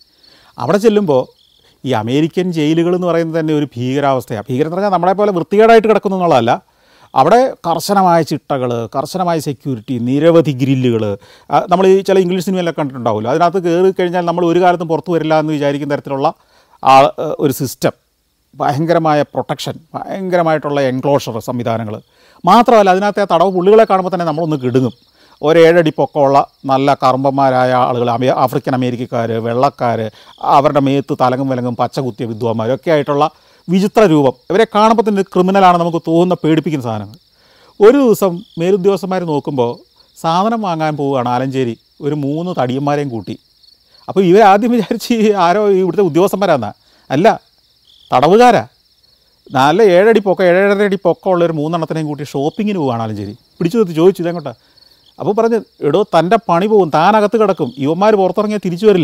അവിടെ ചെല്ലുമ്പോൾ ഈ അമേരിക്കൻ ജയിലുകൾ എന്ന് പറയുന്നത് തന്നെ ഒരു ഭീകരാവസ്ഥയാണ് ഭീകരം എന്ന് പറഞ്ഞാൽ നമ്മളെ പോലെ വൃത്തികേടായിട്ട് കിടക്കുന്നു എന്നുള്ളതല്ല അവിടെ കർശനമായ ചിട്ടകൾ കർശനമായ സെക്യൂരിറ്റി നിരവധി ഗ്രില്ലുകൾ നമ്മൾ ഈ ചില ഇംഗ്ലീഷ് സിനിമയിലൊക്കെ കണ്ടിട്ടുണ്ടാവുമല്ലോ അതിനകത്ത് കയറി കഴിഞ്ഞാൽ നമ്മൾ ഒരു കാലത്തും പുറത്തു വരില്ല എന്ന് വിചാരിക്കുന്ന തരത്തിലുള്ള ആ ഒരു സിസ്റ്റം ഭയങ്കരമായ പ്രൊട്ടക്ഷൻ ഭയങ്കരമായിട്ടുള്ള എൻക്ലോഷർ സംവിധാനങ്ങൾ മാത്രമല്ല അതിനകത്തെ ആ തടവ് പുള്ളികളെ കാണുമ്പോൾ തന്നെ നമ്മളൊന്ന് കിടുങ്ങും ഒരു ഏഴടി പൊക്കമുള്ള നല്ല കറുമ്പന്മാരായ ആളുകൾ അമേ ആഫ്രിക്കൻ അമേരിക്കക്കാർ വെള്ളക്കാർ അവരുടെ മേത്ത് തലങ്ങും വിലങ്ങും പച്ച കുത്തിയ വിദ്വാന്മാരും ഒക്കെ ആയിട്ടുള്ള വിചിത്ര രൂപം ഇവരെ കാണുമ്പോൾ തന്നെ ക്രിമിനലാണ് നമുക്ക് തോന്നുന്ന പേടിപ്പിക്കുന്ന സാധനങ്ങൾ ഒരു ദിവസം മേലുദ്യോഗസ്ഥന്മാർ നോക്കുമ്പോൾ സാധനം വാങ്ങാൻ പോവുകയാണ് ആലഞ്ചേരി ഒരു മൂന്ന് തടിയന്മാരെയും കൂട്ടി അപ്പോൾ ഇവരാദ്യം വിചാരിച്ച് ഈ ആരോ ഇവിടുത്തെ ഉദ്യോഗസ്ഥന്മാരാന്നാ അല്ല തടവുകാരാ നല്ല ഏഴടി പൊക്കം ഏഴര അടി പൊക്കമുള്ള ഒരു മൂന്നെണ്ണത്തിനെയും കൂട്ടി ഷോപ്പിങ്ങിന് പോവുകയാണ് ആലഞ്ചേരി പിടിച്ചു നിർത്തി ചോദിച്ചു ഇതെങ്ങോട്ടാ അപ്പോൾ പറഞ്ഞ് എടോ തൻ്റെ പണി പോവും താനകത്ത് കിടക്കും യുവന്മാർ പുറത്തിറങ്ങിയാൽ തിരിച്ചു വരില്ല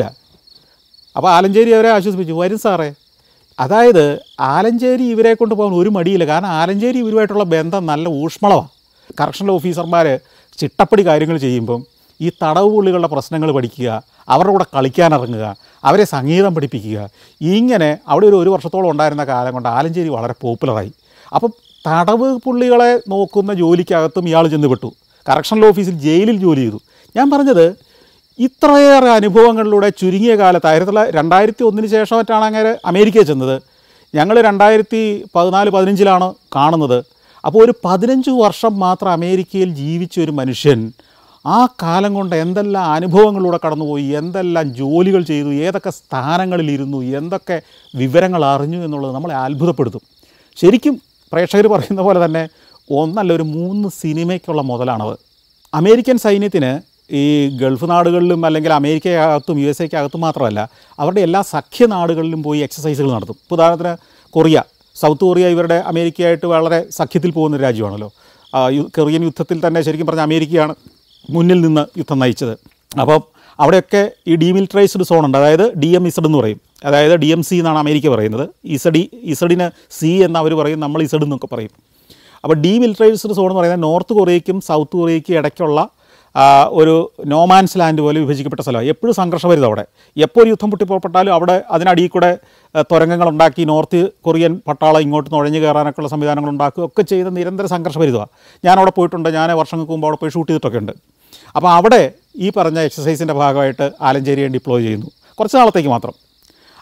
അപ്പോൾ ആലഞ്ചേരി അവരെ ആശ്വസിപ്പിച്ചു വരും സാറേ അതായത് ആലഞ്ചേരി ഇവരെ കൊണ്ട് പോകാൻ ഒരു മടിയില്ല കാരണം ആലഞ്ചേരി ഇവരുമായിട്ടുള്ള ബന്ധം നല്ല ഊഷ്മളമാണ് കറക്ഷണൽ ഓഫീസർമാർ ചിട്ടപ്പടി കാര്യങ്ങൾ ചെയ്യുമ്പം ഈ തടവ് പുള്ളികളുടെ പ്രശ്നങ്ങൾ പഠിക്കുക അവരുടെ കൂടെ കളിക്കാനിറങ്ങുക അവരെ സംഗീതം പഠിപ്പിക്കുക ഇങ്ങനെ അവിടെ ഒരു ഒരു വർഷത്തോളം ഉണ്ടായിരുന്ന കാലം കൊണ്ട് ആലഞ്ചേരി വളരെ പോപ്പുലറായി അപ്പം തടവ് പുള്ളികളെ നോക്കുന്ന ജോലിക്കകത്തും ഇയാൾ ചെന്ന് പെട്ടു കറക്ഷണൽ ഓഫീസിൽ ജയിലിൽ ജോലി ചെയ്തു ഞാൻ പറഞ്ഞത് ഇത്രയേറെ അനുഭവങ്ങളിലൂടെ ചുരുങ്ങിയ കാലത്ത് ആയിരത്തി തൊള്ളായിരത്തി രണ്ടായിരത്തി ഒന്നിന് ശേഷമായിട്ടാണ് അങ്ങനെ അമേരിക്കയിൽ ചെന്നത് ഞങ്ങൾ രണ്ടായിരത്തി പതിനാല് പതിനഞ്ചിലാണ് കാണുന്നത് അപ്പോൾ ഒരു പതിനഞ്ച് വർഷം മാത്രം അമേരിക്കയിൽ ജീവിച്ച ഒരു മനുഷ്യൻ ആ കാലം കൊണ്ട് എന്തെല്ലാം അനുഭവങ്ങളിലൂടെ കടന്നുപോയി എന്തെല്ലാം ജോലികൾ ചെയ്തു ഏതൊക്കെ സ്ഥാനങ്ങളിലിരുന്നു എന്തൊക്കെ വിവരങ്ങൾ അറിഞ്ഞു എന്നുള്ളത് നമ്മളെ അത്ഭുതപ്പെടുത്തും ശരിക്കും പ്രേക്ഷകർ പറയുന്ന പോലെ തന്നെ ഒന്നല്ല ഒരു മൂന്ന് സിനിമയ്ക്കുള്ള മുതലാണത് അമേരിക്കൻ സൈന്യത്തിന് ഈ ഗൾഫ് നാടുകളിലും അല്ലെങ്കിൽ അമേരിക്കക്കകത്തും യു എസ് എക്കകത്തും മാത്രമല്ല അവരുടെ എല്ലാ സഖ്യ നാടുകളിലും പോയി എക്സസൈസുകൾ നടത്തും ഇപ്പോൾ ഉദാഹരണത്തിന് കൊറിയ സൗത്ത് കൊറിയ ഇവരുടെ അമേരിക്കയായിട്ട് വളരെ സഖ്യത്തിൽ പോകുന്ന ഒരു രാജ്യമാണല്ലോ ആ, യു- കൊറിയൻ യുദ്ധത്തിൽ തന്നെ ശരിക്കും പറഞ്ഞാൽ അമേരിക്കയാണ് മുന്നിൽ നിന്ന് യുദ്ധം നയിച്ചത് അപ്പം അവിടെയൊക്കെ ഈ ഡീമിലിറ്ററൈസ്ഡ് സോൺ ഉണ്ട് അതായത് ഡി എം ഇസഡ് എന്ന് പറയും അതായത് ഡി എം സി എന്നാണ് അമേരിക്ക പറയുന്നത് ഇസഡി ഇസഡിന് സി എന്ന് അവർ പറയും നമ്മൾ ഇസഡ് എന്നൊക്കെ പറയും അപ്പോൾ ഡീമിലിറ്ററൈസ്ഡ് സോൺ എന്ന് പറയുന്നത് നോർത്ത് കൊറിയയ്ക്കും സൗത്ത് കൊറിയയ്ക്കും ഇടയ്ക്കുള്ള ആ, ഒരു നോമാൻസ് ലാൻഡ് പോലെ വിഭജിക്കപ്പെട്ട സ്ഥലമാണ് എപ്പോഴും സംഘർഷഭരിതം അവിടെ എപ്പോൾ ഒരു യുദ്ധം പൊട്ടിപ്പുറപ്പെട്ടാലും അവിടെ അതിനടിയിൽ കൂടെ ആ, തുരങ്കങ്ങൾ ഉണ്ടാക്കി നോർത്ത് കൊറിയൻ പട്ടാളം ഇങ്ങോട്ട് നുഴഞ്ഞു കയറാനൊക്കെയുള്ള സംവിധാനങ്ങൾ ഉണ്ടാക്കുക ഒക്കെ ചെയ്ത നിരന്തര സംഘർഷഭരിതമാണ് ഞാൻ അവിടെ പോയിട്ടുണ്ട് ഞാൻ വർഷങ്ങൾക്ക് മുമ്പ് അവിടെ പോയി ഷൂട്ട് ചെയ്തിട്ടൊക്കെ ഉണ്ട് അപ്പോൾ അവിടെ ഈ പറഞ്ഞ എക്സസൈസിൻ്റെ ഭാഗമായിട്ട് ആലഞ്ചേരിയെ ഡിപ്ലോയ് ചെയ്യുന്നു കുറച്ച് നാളത്തേക്ക് മാത്രം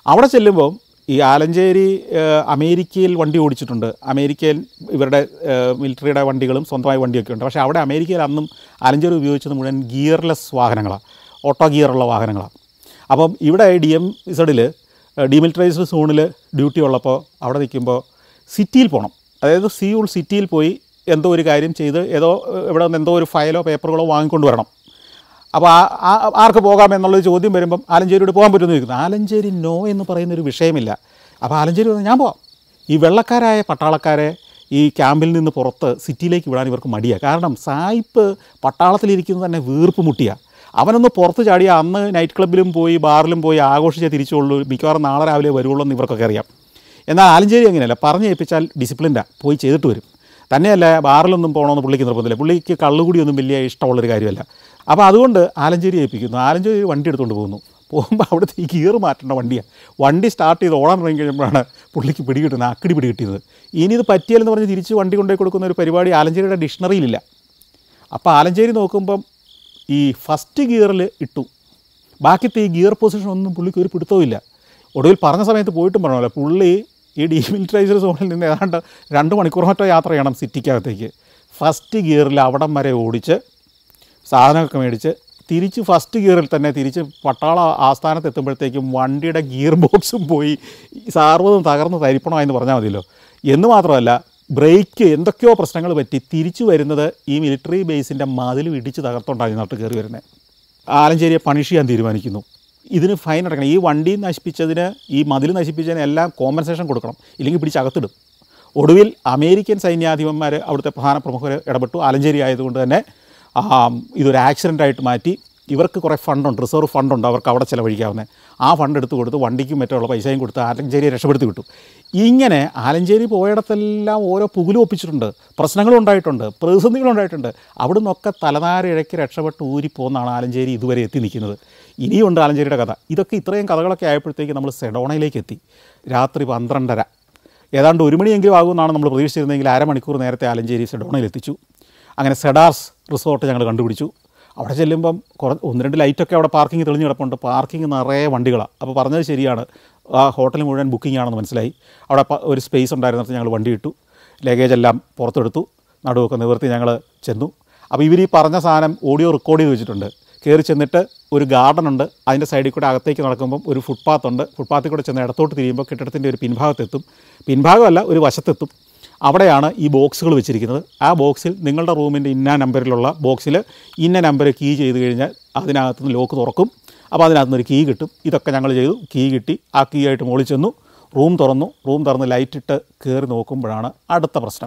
അവിടെ ചെല്ലുമ്പോൾ ഈ ആലഞ്ചേരി ഏഹ്, അമേരിക്കയിൽ വണ്ടി ഓടിച്ചിട്ടുണ്ട് അമേരിക്കയിൽ ഇവരുടെ ഏഹ്, മിലിറ്ററിയുടെ വണ്ടികളും സ്വന്തമായ വണ്ടിയൊക്കെ ഉണ്ട് പക്ഷേ അവിടെ അമേരിക്കയിൽ അന്നും ആലഞ്ചേരി ഉപയോഗിച്ചത് മുഴുവൻ ഗിയർലെസ് വാഹനങ്ങളാണ് ഓട്ടോ ഗിയറുള്ള വാഹനങ്ങളാണ് അപ്പം ഇവിടെ ഡി എം ഇസഡിൽ ഡിമിലിറ്ററൈസ്ഡ് സോണിൽ ഡ്യൂട്ടി ഉള്ളപ്പോൾ അവിടെ നിൽക്കുമ്പോൾ സിറ്റിയിൽ പോകണം അതായത് സിയൂൾ സിറ്റിയിൽ പോയി എന്തോ ഒരു കാര്യം ചെയ്ത് ഏതോ ഏഹ്, ഇവിടെ നിന്ന് എന്തോ ഒരു ഫയലോ പേപ്പറുകളോ വാങ്ങിക്കൊണ്ട് വരണം അപ്പോൾ ആ ആ- ആർക്ക് പോകാം എന്നുള്ളൊരു ചോദ്യം വരുമ്പം ആലഞ്ചേരിയോട് പോകാൻ പറ്റുമെന്ന് ചോദിക്കുന്നു ആലഞ്ചേരി നോ എന്ന് പറയുന്നൊരു വിഷയമില്ല അപ്പോൾ ആലഞ്ചേരി പറഞ്ഞു ഞാൻ പോവാം ഈ വെള്ളക്കാരായ പട്ടാളക്കാരെ ഈ ക്യാമ്പിൽ നിന്ന് പുറത്ത് സിറ്റിയിലേക്ക് വിടാൻ ഇവർക്ക് മടിയാണ് കാരണം സായിപ്പ് പട്ടാളത്തിലിരിക്കുന്നത് തന്നെ വീർപ്പ് മുട്ടിയാണ് അവനൊന്ന് പുറത്ത് ചാടിയ അന്ന് നൈറ്റ് ക്ലബ്ബിലും പോയി ബാറിലും പോയി ആഘോഷിച്ചേ തിരിച്ചുള്ളൂ മിക്കവാറും നാളെ രാവിലെ വരുള്ളൂ എന്ന് ഇവർക്കൊക്കെ അറിയാം എന്നാൽ ആലഞ്ചേരി അങ്ങനെയല്ല പറഞ്ഞു ഏൽപ്പിച്ചാൽ ഡിസിപ്ലിൻഡാണ് പോയി ചെയ്തിട്ട് വരും തന്നെയല്ല ബാറിലൊന്നും പോകണമെന്ന് പുള്ളിക്ക് നിർബന്ധമില്ല പുള്ളിക്ക് കള്ളുകൂടിയൊന്നും വലിയ ഇഷ്ടമുള്ളൊരു കാര്യമല്ല അപ്പോൾ അതുകൊണ്ട് ആലഞ്ചേരി ഏൽപ്പിക്കുന്നു ആലഞ്ചേരി വണ്ടി എടുത്തുകൊണ്ട് പോകുന്നു പോകുമ്പോൾ അവിടുത്തെ ഈ ഗിയർ മാറ്റേണ്ട വണ്ടിയാണ് വണ്ടി സ്റ്റാർട്ട് ചെയ്ത് ഓടാൻ തുടങ്ങി കഴിയുമ്പോഴാണ് പുള്ളിക്ക് പിടി കിട്ടുന്നത് അക്കടി പിടി കിട്ടിയത് ഇനി ഇത് പറ്റിയാലെന്ന് പറഞ്ഞ് തിരിച്ച് വണ്ടി കൊണ്ടുപോയി കൊടുക്കുന്ന ഒരു പരിപാടി ആലഞ്ചേരിയുടെ ഡിക്ഷണറിയിലില്ല അപ്പോൾ ആലഞ്ചേരി നോക്കുമ്പം ഈ ഫസ്റ്റ് ഗിയറിൽ ഇട്ടു ബാക്കിത്തെ ഈ ഗിയർ പൊസിഷൻ ഒന്നും പുള്ളിക്ക് ഒരു പിടുത്തവുമില്ല ഒടുവിൽ പറഞ്ഞ സമയത്ത് പോയിട്ടും പറഞ്ഞല്ലോ പുള്ളി ഈ ഡീമിലിറ്ററൈസ്ഡ് സോണിൽ നിന്ന് ഏതാണ്ട് രണ്ട് മണിക്കൂർ മറ്റോ യാത്ര ചെയ്യണം സിറ്റിക്കകത്തേക്ക് ഫസ്റ്റ് ഗിയറിൽ അവിടം വരെ ഓടിച്ച് സാധനമൊക്കെ മേടിച്ച് തിരിച്ച് ഫസ്റ്റ് ഗിയറിൽ തന്നെ തിരിച്ച് പട്ടാള ആസ്ഥാനത്ത് എത്തുമ്പോഴത്തേക്കും വണ്ടിയുടെ ഗിയർ ബോക്സും പോയി സാർവതും തകർന്ന് തരിപ്പണമായെന്ന് പറഞ്ഞാൽ മതിയല്ലോ എന്ന് മാത്രമല്ല ബ്രേക്ക് എന്തൊക്കെയോ പ്രശ്നങ്ങൾ പറ്റി തിരിച്ചു വരുന്നത് ഈ മിലിറ്ററി ബേസിൻ്റെ മതിൽ ഇടിച്ച് തകർത്തോണ്ടാണ് നാട്ടിൽ കയറി വരുന്നത് ആലഞ്ചേരിയെ പണിഷ് ചെയ്യാൻ തീരുമാനിക്കുന്നു ഇതിന് ഫൈൻ അടക്കണം ഈ വണ്ടി നശിപ്പിച്ചതിന് ഈ മതിൽ നശിപ്പിച്ചതിന് എല്ലാം കോമ്പൻസേഷൻ കൊടുക്കണം ഇല്ലെങ്കിൽ പിടിച്ചകത്തിടും ഒടുവിൽ അമേരിക്കൻ സൈന്യാധിപന്മാർ അവിടുത്തെ പ്രധാന പ്രമുഖർ ഇടപെട്ടു ആലഞ്ചേരി ആയതുകൊണ്ട് തന്നെ ആ, ഇതൊരു ആക്സിഡൻ്റ് ആയിട്ട് മാറ്റി ഇവർക്ക് കുറേ ഫണ്ടുണ്ട് റിസർവ് ഫണ്ടുണ്ട് അവർക്ക് അവിടെ ചിലവഴിക്കാവുന്നത് ആ ഫണ്ട് എടുത്ത് കൊടുത്ത് വണ്ടിക്കും മറ്റുള്ള പൈസയും കൊടുത്ത് ആലഞ്ചേരിയെ രക്ഷപ്പെടുത്തി വിട്ടു ഇങ്ങനെ ആലഞ്ചേരി പോയിടത്തെല്ലാം ഓരോ പുകിലും ഒപ്പിച്ചിട്ടുണ്ട് പ്രശ്നങ്ങളും ഉണ്ടായിട്ടുണ്ട് പ്രതിസന്ധികളും ഉണ്ടായിട്ടുണ്ട് അവിടെ നിന്നൊക്കെ തലനാരിഴയ്ക്ക് രക്ഷപ്പെട്ട് ഊരിപ്പോന്നാണ് ആലഞ്ചേരി ഇതുവരെ എത്തി നിൽക്കുന്നത് ഇനിയുണ്ട് ആലഞ്ചേരിയുടെ കഥ ഇതൊക്കെ ഇത്രയും കഥകളൊക്കെ ആയപ്പോഴത്തേക്ക് നമ്മൾ സെഡോണയിലേക്ക് എത്തി രാത്രി പന്ത്രണ്ടര ഏതാണ്ട് ഒരു മണിയെങ്കിലും ആകുമെന്നാണ് നമ്മൾ പ്രതീക്ഷിച്ചിരുന്നെങ്കിൽ അരമണിക്കൂർ നേരത്തെ ആലഞ്ചേരി സെഡോണയിൽ എത്തിച്ചു അങ്ങനെ സെഡാർസ് റിസോർട്ട് ഞങ്ങൾ കണ്ടുപിടിച്ചു അവിടെ ചെല്ലുമ്പം കുറ ഒന്ന് രണ്ട് ലൈറ്റൊക്കെ അവിടെ പാർക്കിംഗ് തെളിഞ്ഞ് കിടപ്പുണ്ട് പാർക്കിംഗ് നിറയെ വണ്ടികളാണ് അപ്പോൾ പറഞ്ഞത് ശരിയാണ് ആ ഹോട്ടൽ മുഴുവൻ ബുക്കിംഗ് ആണെന്ന് മനസ്സിലായി അവിടെ പ- ഒരു സ്പേസ് ഉണ്ടായിരുന്നിടത്ത് ഞങ്ങൾ വണ്ടി ഇട്ടു ലഗേജ് എല്ലാം പുറത്തെടുത്തു നടുവൊക്കെ നിവർത്തി ഞങ്ങൾ ചെന്നു അപ്പോൾ ഇവർ ഈ പറഞ്ഞ സാധനം ഓഡിയോ റെക്കോർഡ് ചെയ്ത് വെച്ചിട്ടുണ്ട് കയറി ചെന്നിട്ട് ഒരു ഗാർഡൻ ഉണ്ട് അതിൻ്റെ സൈഡിൽ കൂടെ അകത്തേക്ക് നടക്കുമ്പം ഒരു ഫുട്പാത്ത് ഉണ്ട് ഫുട്പാത്തിൽ കൂടെ ചെന്ന് ഇടത്തോട്ട് തിരിയുമ്പോൾ കെട്ടിടത്തിൻ്റെ ഒരു പിൻഭാഗത്തെത്തും പിൻഭാഗമല്ല ഒരു വശത്തെത്തും അവിടെയാണ് ഈ ബോക്സുകൾ വെച്ചിരിക്കുന്നത് ആ ബോക്സിൽ നിങ്ങളുടെ റൂമിൻ്റെ ഇന്ന നമ്പറിലുള്ള ബോക്സിൽ ഇന്ന നമ്പർ കീ ചെയ്ത് കഴിഞ്ഞാൽ അതിനകത്തുനിന്ന് ലോക്ക് തുറക്കും അപ്പോൾ അതിനകത്തുനിന്ന് ഒരു കീ കിട്ടും ഇതൊക്കെ ഞങ്ങൾ ചെയ്തു കീ കിട്ടി ആ കീ ആയിട്ട് മുകളിൽ ചെന്നു റൂം തുറന്നു റൂം തുറന്ന് ലൈറ്റ് ഇട്ട് കയറി നോക്കുമ്പോഴാണ് അടുത്ത പ്രശ്നം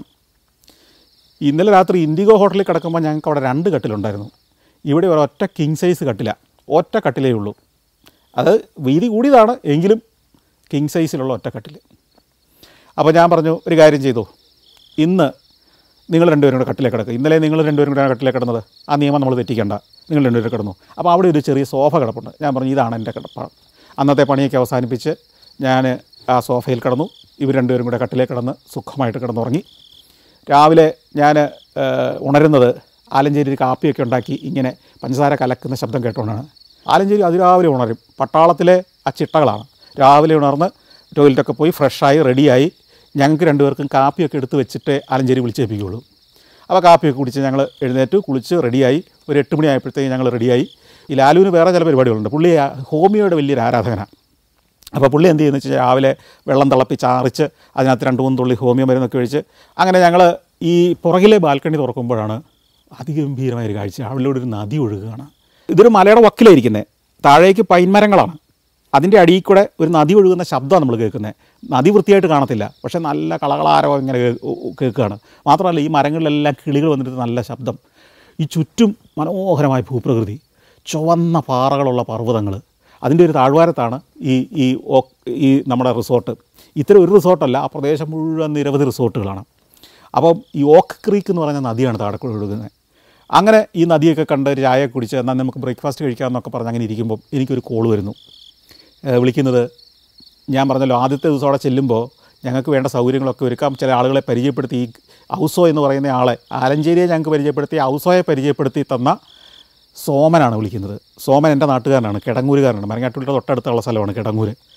ഇന്നലെ രാത്രി ഇൻഡിഗോ ഹോട്ടലിൽ കിടക്കുമ്പോൾ ഞങ്ങൾക്ക് അവിടെ രണ്ട് കട്ടിലുണ്ടായിരുന്നു ഇവിടെ ഒരൊറ്റ കിങ് സൈസ് കട്ടില ഒറ്റ കട്ടിലേ ഉള്ളൂ അത് വീതി കൂടിയതാണ് എങ്കിലും കിങ് സൈസിലുള്ള ഒറ്റ കട്ടിൽ അപ്പോൾ ഞാൻ പറഞ്ഞു ഒരു കാര്യം ചെയ്തു ഇന്ന് നിങ്ങൾ രണ്ടുപേരും കൂടെ കട്ടിലേക്ക് കിടക്കുക ഇന്നലെ നിങ്ങൾ രണ്ടുപേരും കൂടെ കട്ടിലേക്ക് കിടന്നത് ആ നിയമം നമ്മൾ തെറ്റിക്കണ്ട നിങ്ങൾ രണ്ടുപേരും കിടന്നു അപ്പോൾ അവിടെ ഒരു ചെറിയ സോഫ കിടപ്പുണ്ട് ഞാൻ പറഞ്ഞു ഇതാണ് എൻ്റെ കിടപ്പാണ് അന്നത്തെ പണിയൊക്കെ അവസാനിപ്പിച്ച് ഞാൻ ആ സോഫയിൽ കിടന്നു ഇവർ രണ്ടുപേരും കൂടെ കട്ടിലേക്ക് കിടന്ന് സുഖമായിട്ട് കിടന്നുറങ്ങി രാവിലെ ഞാൻ ഉണരുന്നത് ആലഞ്ചേരി ഒരു കാപ്പിയൊക്കെ ഉണ്ടാക്കി ഇങ്ങനെ പഞ്ചസാര കലക്കുന്ന ശബ്ദം കേട്ടുകൊണ്ടാണ് ആലഞ്ചേരി അതിരാവിലെ ഉണരും പട്ടാളത്തിലെ ആ ചിട്ടകളാണ് രാവിലെ ഉണർന്ന് ടോയ്ലറ്റൊക്കെ പോയി ഫ്രഷായി റെഡിയായി ഞങ്ങൾക്ക് രണ്ടുപേർക്കും കാപ്പിയൊക്കെ എടുത്ത് വെച്ചിട്ട് ആലഞ്ചേരി വിളിച്ചേൽപ്പിക്കുകയുള്ളൂ അപ്പോൾ കാപ്പിയൊക്കെ കുടിച്ച് ഞങ്ങൾ എഴുന്നേറ്റ് കുളിച്ച് റെഡിയായി ഒരു എട്ട് മണി ആയപ്പോഴത്തേക്ക് ഞങ്ങൾ റെഡിയായി ഈ ലാലുവിന് വേറെ ചില പരിപാടികളുണ്ട് പുള്ളി ആ ഹോമിയോയുടെ വലിയൊരു ആരാധകനാണ് അപ്പോൾ പുള്ളി എന്ത് ചെയ്യുന്നു വെച്ചാൽ രാവിലെ വെള്ളം തിളപ്പിച്ച് ആറിച്ച് അതിനകത്ത് രണ്ട് മൂന്ന് തുള്ളി ഹോമിയോ മരുന്നൊക്കെ ഒഴിച്ച് അങ്ങനെ ഞങ്ങൾ ഈ പുറകിലെ ബാൽക്കണി തുറക്കുമ്പോഴാണ് അതിഗംഭീരമായ ഒരു കാഴ്ച അവിടെ ഒരു നദി ഒഴുകുകയാണ് ഇതൊരു മലയുടെ വക്കിലായിരിക്കുന്നത് താഴേക്ക് പൈൻമരങ്ങളാണ് അതിൻ്റെ അടിയിൽ കൂടെ ഒരു നദി ഒഴുകുന്ന ശബ്ദമാണ് നമ്മൾ കേൾക്കുന്നത് നദി വൃത്തിയായിട്ട് കാണത്തില്ല പക്ഷേ നല്ല കളകളാരോ ഇങ്ങനെ കേ- ഉ- ഉ- കേൾക്കുകയാണ് മാത്രമല്ല ഈ മരങ്ങളിലെല്ലാം കിളികൾ വന്നിട്ട് നല്ല ശബ്ദം ഈ ചുറ്റും മനോഹരമായ ഭൂപ്രകൃതി ചുവന്ന പാറകളുള്ള പർവ്വതങ്ങൾ അതിൻ്റെ ഒരു താഴ്വാരത്താണ് ഈ ഈ ഓ- ഈ നമ്മുടെ റിസോർട്ട് ഇത്തരം ഒരു റിസോർട്ടല്ല ആ പ്രദേശം മുഴുവൻ നിരവധി റിസോർട്ടുകളാണ് അപ്പം ഈ ഓക്ക് ക്രീക്ക് എന്ന് പറഞ്ഞ നദിയാണ് താഴെക്കൂടെ ഒഴുകുന്നത് അങ്ങനെ ഈ നദിയൊക്കെ കണ്ട് ഒരു ചായ കുടിച്ച് എന്നാൽ നമുക്ക് ബ്രേക്ക്ഫാസ്റ്റ് കഴിക്കാമെന്നൊക്കെ പറഞ്ഞ് അങ്ങനെ ഇരിക്കുമ്പം എനിക്കൊരു കോൾ വരുന്നു ഏഹ് വിളിക്കുന്നത് ഞാൻ പറഞ്ഞല്ലോ ആദ്യത്തെ ദിവസം അവിടെ ചെല്ലുമ്പോൾ ഞങ്ങൾക്ക് വേണ്ട സൗകര്യങ്ങളൊക്കെ ഒരുക്കാം ചില ആളുകളെ പരിചയപ്പെടുത്തി ഈ ഔസോ എന്ന് പറയുന്ന ആളെ ആലഞ്ചേരിയെ ഞങ്ങൾക്ക് പരിചയപ്പെടുത്തി ഔസോയെ പരിചയപ്പെടുത്തി തന്ന സോമനാണ് വിളിക്കുന്നത് സോമൻ എൻ്റെ നാട്ടുകാരനാണ് കിടങ്ങൂരുകാരനാണ് മരങ്ങാട്ടുള്ളിയുടെ തൊട്ടടുത്തുള്ള സ്ഥലമാണ് കിടങ്ങൂർ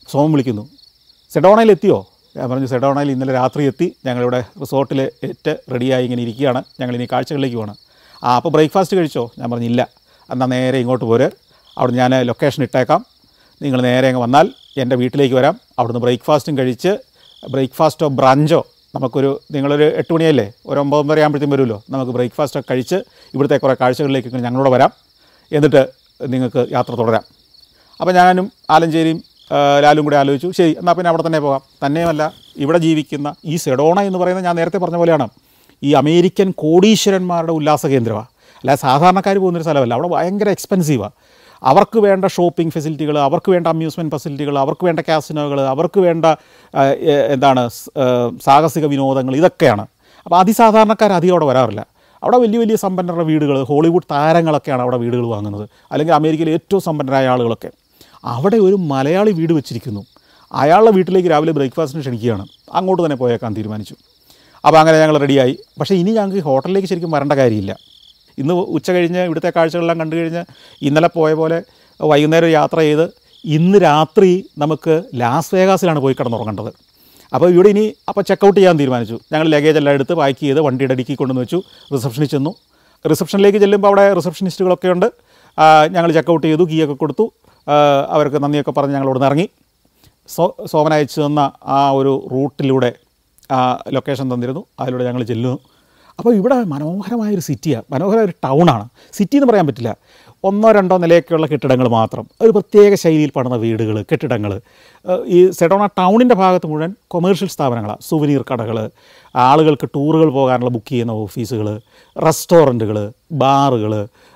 സോമൻ വിളിക്കുന്നു സെഡോണയിൽ എത്തിയോ ഞാൻ പറഞ്ഞു സെഡോണയിൽ ഇന്നലെ രാത്രി എത്തി ഞങ്ങളിവിടെ റിസോർട്ടിൽ എറ്റ് റെഡിയായി ഇങ്ങനെ ഇരിക്കുകയാണ് ഞങ്ങൾ ഇനി കാഴ്ചകളിലേക്ക് പോകണം ആ അപ്പോൾ ബ്രേക്ക്ഫാസ്റ്റ് കഴിച്ചോ ഞാൻ പറഞ്ഞു ഇല്ല എന്നാൽ നേരെ ഇങ്ങോട്ട് പോര് അവിടെ ഞാൻ ലൊക്കേഷൻ ഇട്ടേക്കാം നിങ്ങൾ നേരെ അങ്ങ് വന്നാൽ എൻ്റെ വീട്ടിലേക്ക് വരാം അവിടുന്ന് ബ്രേക്ക്ഫാസ്റ്റും കഴിച്ച് ബ്രേക്ക്ഫാസ്റ്റോ ബ്രഞ്ചോ നമുക്കൊരു നിങ്ങളൊരു എട്ട് മണിയല്ലേ ഒരു ഒമ്പതൊമ്പര ആകുമ്പോഴത്തേക്കും വരുമല്ലോ നമുക്ക് ബ്രേക്ക്ഫാസ്റ്റൊക്കെ കഴിച്ച് ഇവിടുത്തെ കുറേ കാഴ്ചകളിലേക്ക് ഇങ്ങനെ ഞങ്ങളോട് വരാം എന്നിട്ട് നിങ്ങൾക്ക് യാത്ര തുടരാം അപ്പോൾ ഞാനും ആലഞ്ചേരിയും ആ, ലാലും കൂടെ ആലോചിച്ചു ശരി എന്നാൽ പിന്നെ അവിടെ തന്നെ പോകാം തന്നെയുമല്ല ഇവിടെ ജീവിക്കുന്ന ഈ സെഡോണ എന്ന് പറയുന്നത് ഞാൻ നേരത്തെ പറഞ്ഞ പോലെയാണ് ഈ അമേരിക്കൻ കോടീശ്വരന്മാരുടെ ഉല്ലാസ കേന്ദ്രമാണ് അല്ലാതെ സാധാരണക്കാർ പോകുന്നൊരു സ്ഥലമല്ല അവിടെ ഭയങ്കര എക്സ്പെൻസീവാണ് അവർക്ക് വേണ്ട ഷോപ്പിംഗ് ഫെസിലിറ്റികൾ അവർക്ക് വേണ്ട അമ്യൂസ്മെൻറ്റ് ഫെസിലിറ്റികൾ അവർക്ക് വേണ്ട കാസിനോകൾ അവർക്ക് വേണ്ട ആ, എ- എന്താണ് സ്- ആ, സാഹസിക വിനോദങ്ങൾ ഇതൊക്കെയാണ് അപ്പോൾ അതിസാധാരണക്കാർ അധികം അവിടെ വരാറില്ല അവിടെ വലിയ വലിയ സമ്പന്നരുടെ വീടുകൾ ഹോളിവുഡ് താരങ്ങളൊക്കെയാണ് അവിടെ വീടുകൾ വാങ്ങുന്നത് അല്ലെങ്കിൽ അമേരിക്കയിലെ ഏറ്റവും സമ്പന്നരായ ആളുകളൊക്കെ അവിടെ ഒരു മലയാളി വീട് വെച്ചിരിക്കുന്നു അയാളുടെ വീട്ടിലേക്ക് രാവിലെ ബ്രേക്ക്ഫാസ്റ്റിന് ക്ഷണിക്കുകയാണ് അങ്ങോട്ട് തന്നെ പോയേക്കാൻ തീരുമാനിച്ചു അപ്പോൾ അങ്ങനെ ഞങ്ങൾ റെഡിയായി പക്ഷേ ഇനി ഞങ്ങൾക്ക് ഹോട്ടലിലേക്ക് ശരിക്കും വരേണ്ട കാര്യമില്ല ഇന്ന് ഉച്ച കഴിഞ്ഞ് ഇവിടുത്തെ കാഴ്ചകളെല്ലാം കണ്ടു കഴിഞ്ഞ് ഇന്നലെ പോയ പോലെ വൈകുന്നേരം യാത്ര ചെയ്ത് ഇന്ന് രാത്രി നമുക്ക് ലാസ് വേഗാസിലാണ് പോയി കിടന്നുറങ്ങേണ്ടത് അപ്പോൾ ഇവിടെ ഇനി അപ്പോൾ ചെക്കൗട്ട് ചെയ്യാൻ തീരുമാനിച്ചു ഞങ്ങൾ ലഗേജ് എല്ലാം എടുത്ത് പാക്ക് ചെയ്ത് വണ്ടിയുടെ ഡിക്കി കൊണ്ടുവന്ന് വെച്ചു റിസപ്ഷനിൽ ചെന്നു റിസപ്ഷനിലേക്ക് ചെല്ലുമ്പോൾ അവിടെ റിസപ്ഷനിസ്റ്റുകളൊക്കെ ഉണ്ട് ആ, ഞങ്ങൾ ചെക്കൗട്ട് ചെയ്തു കീയൊക്കെ കൊടുത്തു ആ, അവർക്ക് നന്ദിയൊക്കെ പറഞ്ഞ് ഞങ്ങൾ ഇവിടെ ഇറങ്ങി സോ സോമൻ അയച്ചു തന്ന ആ ഒരു റൂട്ടിലൂടെ ആ ലൊക്കേഷൻ തന്നിരുന്നു അതിലൂടെ ഞങ്ങൾ ചെല്ലുന്നു അപ്പോൾ ഇവിടെ മനോഹരമായൊരു സിറ്റിയാണ് മനോഹരമായ ഒരു ടൗണാണ് സിറ്റി എന്ന് പറയാൻ പറ്റില്ല ഒന്നോ രണ്ടോ നിലയൊക്കെയുള്ള കെട്ടിടങ്ങൾ മാത്രം ഒരു പ്രത്യേക ശൈലിയിൽ പണിത വീടുകൾ കെട്ടിടങ്ങൾ ഏഹ് ഈ സെഡോണ ടൗണിൻ്റെ ഭാഗത്ത് മുഴുവൻ കൊമേഴ്ഷ്യൽ സ്ഥാപനങ്ങളാണ് സുവനീർ കടകൾ ആളുകൾക്ക് ടൂറുകൾ പോകാനുള്ള ബുക്ക് ചെയ്യുന്ന ഓഫീസുകൾ റെസ്റ്റോറൻറ്റുകൾ ബാറുകൾ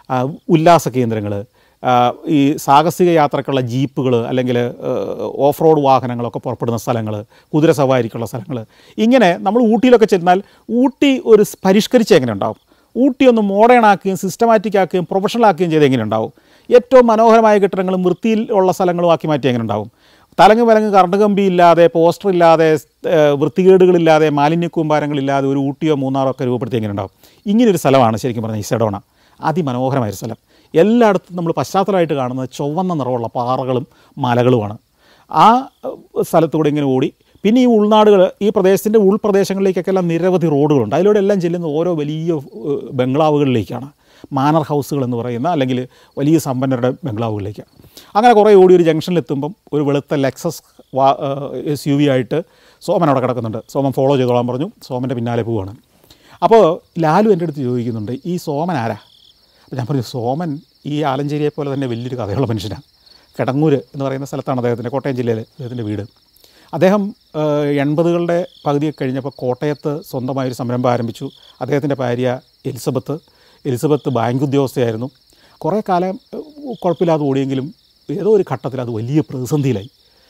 ഉല്ലാസ കേന്ദ്രങ്ങൾ ആ, ഈ സാഹസിക യാത്രക്കുള്ള ജീപ്പുകൾ അല്ലെങ്കിൽ ഓഫ് റോഡ് വാഹനങ്ങളൊക്കെ പുറപ്പെടുന്ന സ്ഥലങ്ങൾ കുതിര സവാരിക്കുള്ള സ്ഥലങ്ങൾ ഇങ്ങനെ നമ്മൾ ഊട്ടിയിലൊക്കെ ചെന്നാൽ ഊട്ടി ഒരു സ് പരിഷ്കരിച്ച് എങ്ങനെ ഉണ്ടാവും ഊട്ടി ഒന്ന് മോഡേൺ ആക്കുകയും സിസ്റ്റമാറ്റിക് ആക്കുകയും പ്രൊഫഷണൽ ആക്കുകയും ചെയ്ത് എങ്ങനെ ഉണ്ടാവും ഏറ്റവും മനോഹരമായ കെട്ടിടങ്ങളും വൃത്തിയിൽ ഉള്ള സ്ഥലങ്ങളും ആക്കി മാറ്റി എങ്ങനെ ഉണ്ടാവും തലങ്ങ് വിലങ്ങ് കറണ്ട് കമ്പി ഇല്ലാതെ പോസ്റ്റർ ഇല്ലാതെ ഏഹ്, വൃത്തികേടുകളില്ലാതെ മാലിന്യക്കൂമ്പാരങ്ങളില്ലാതെ ഒരു ഊട്ടിയോ മൂന്നാറോ ഒക്കെ രൂപപ്പെടുത്തി എങ്ങനെ ഉണ്ടാവും ഇങ്ങനൊരു സ്ഥലമാണ് ശരിക്കും പറഞ്ഞാൽ ഈ സെഡോണ അതിമനോഹരമായൊരു സ്ഥലം എല്ലായിടത്തും നമ്മൾ പശ്ചാത്തലമായിട്ട് കാണുന്നത് ചുവന്ന നിറമുള്ള പാറകളും മലകളുമാണ് ആ ഏഹ്, സ്ഥലത്തൂടെ ഇങ്ങനെ ഓടി പിന്നെ ഈ ഉൾനാടുകൾ ഈ പ്രദേശത്തിൻ്റെ ഉൾപ്രദേശങ്ങളിലേക്കൊക്കെ എല്ലാം നിരവധി റോഡുകളുണ്ട് അതിലൂടെ എല്ലാം ചെല്ലുന്ന ഓരോ വലിയ ഏഹ്, ബംഗ്ലാവുകളിലേക്കാണ് മാനർ ഹൗസുകൾ എന്ന് പറയുന്ന അല്ലെങ്കിൽ വലിയ സമ്പന്നരുടെ ബംഗ്ലാവുകളിലേക്കാണ് അങ്ങനെ കുറേ ഓടി ഒരു ജംഗ്ഷനിലെത്തുമ്പം ഒരു വെളുത്ത ലെക്സസ് വാ എസ് യു വി ആയിട്ട് സോമൻ അവിടെ കിടക്കുന്നുണ്ട് സോമൻ ഫോളോ ചെയ്തോളാൻ പറഞ്ഞു സോമൻ്റെ പിന്നാലെ പോവാണ് അപ്പോൾ ലാലു എൻ്റെ അടുത്ത് ചോദിക്കുന്നുണ്ട് ഈ സോമൻ ആരാ അപ്പോൾ ഞാൻ പറഞ്ഞു സോമൻ ഈ ആലഞ്ചേരിയെ പോലെ തന്നെ വലിയൊരു കഥയുള്ള മനുഷ്യനാണ് കിടങ്ങൂര് എന്ന് പറയുന്ന സ്ഥലത്താണ് അദ്ദേഹത്തിൻ്റെ കോട്ടയം ജില്ലയിൽ അദ്ദേഹത്തിൻ്റെ വീട് അദ്ദേഹം ഏഹ്, എൺപതുകളുടെ പകുതിയൊക്കെ കഴിഞ്ഞപ്പോൾ കോട്ടയത്ത് സ്വന്തമായൊരു സംരംഭം ആരംഭിച്ചു അദ്ദേഹത്തിൻ്റെ ഭാര്യ എലിസബത്ത് എലിസബത്ത് ബാങ്ക് ഉദ്യോഗസ്ഥയായിരുന്നു കുറേ കാലം ഏഹ്, കുഴപ്പമില്ലാതെ ഓടിയെങ്കിലും ഏതോ ഒരു ഘട്ടത്തിൽ അത് വലിയ പ്രതിസന്ധിയിലായി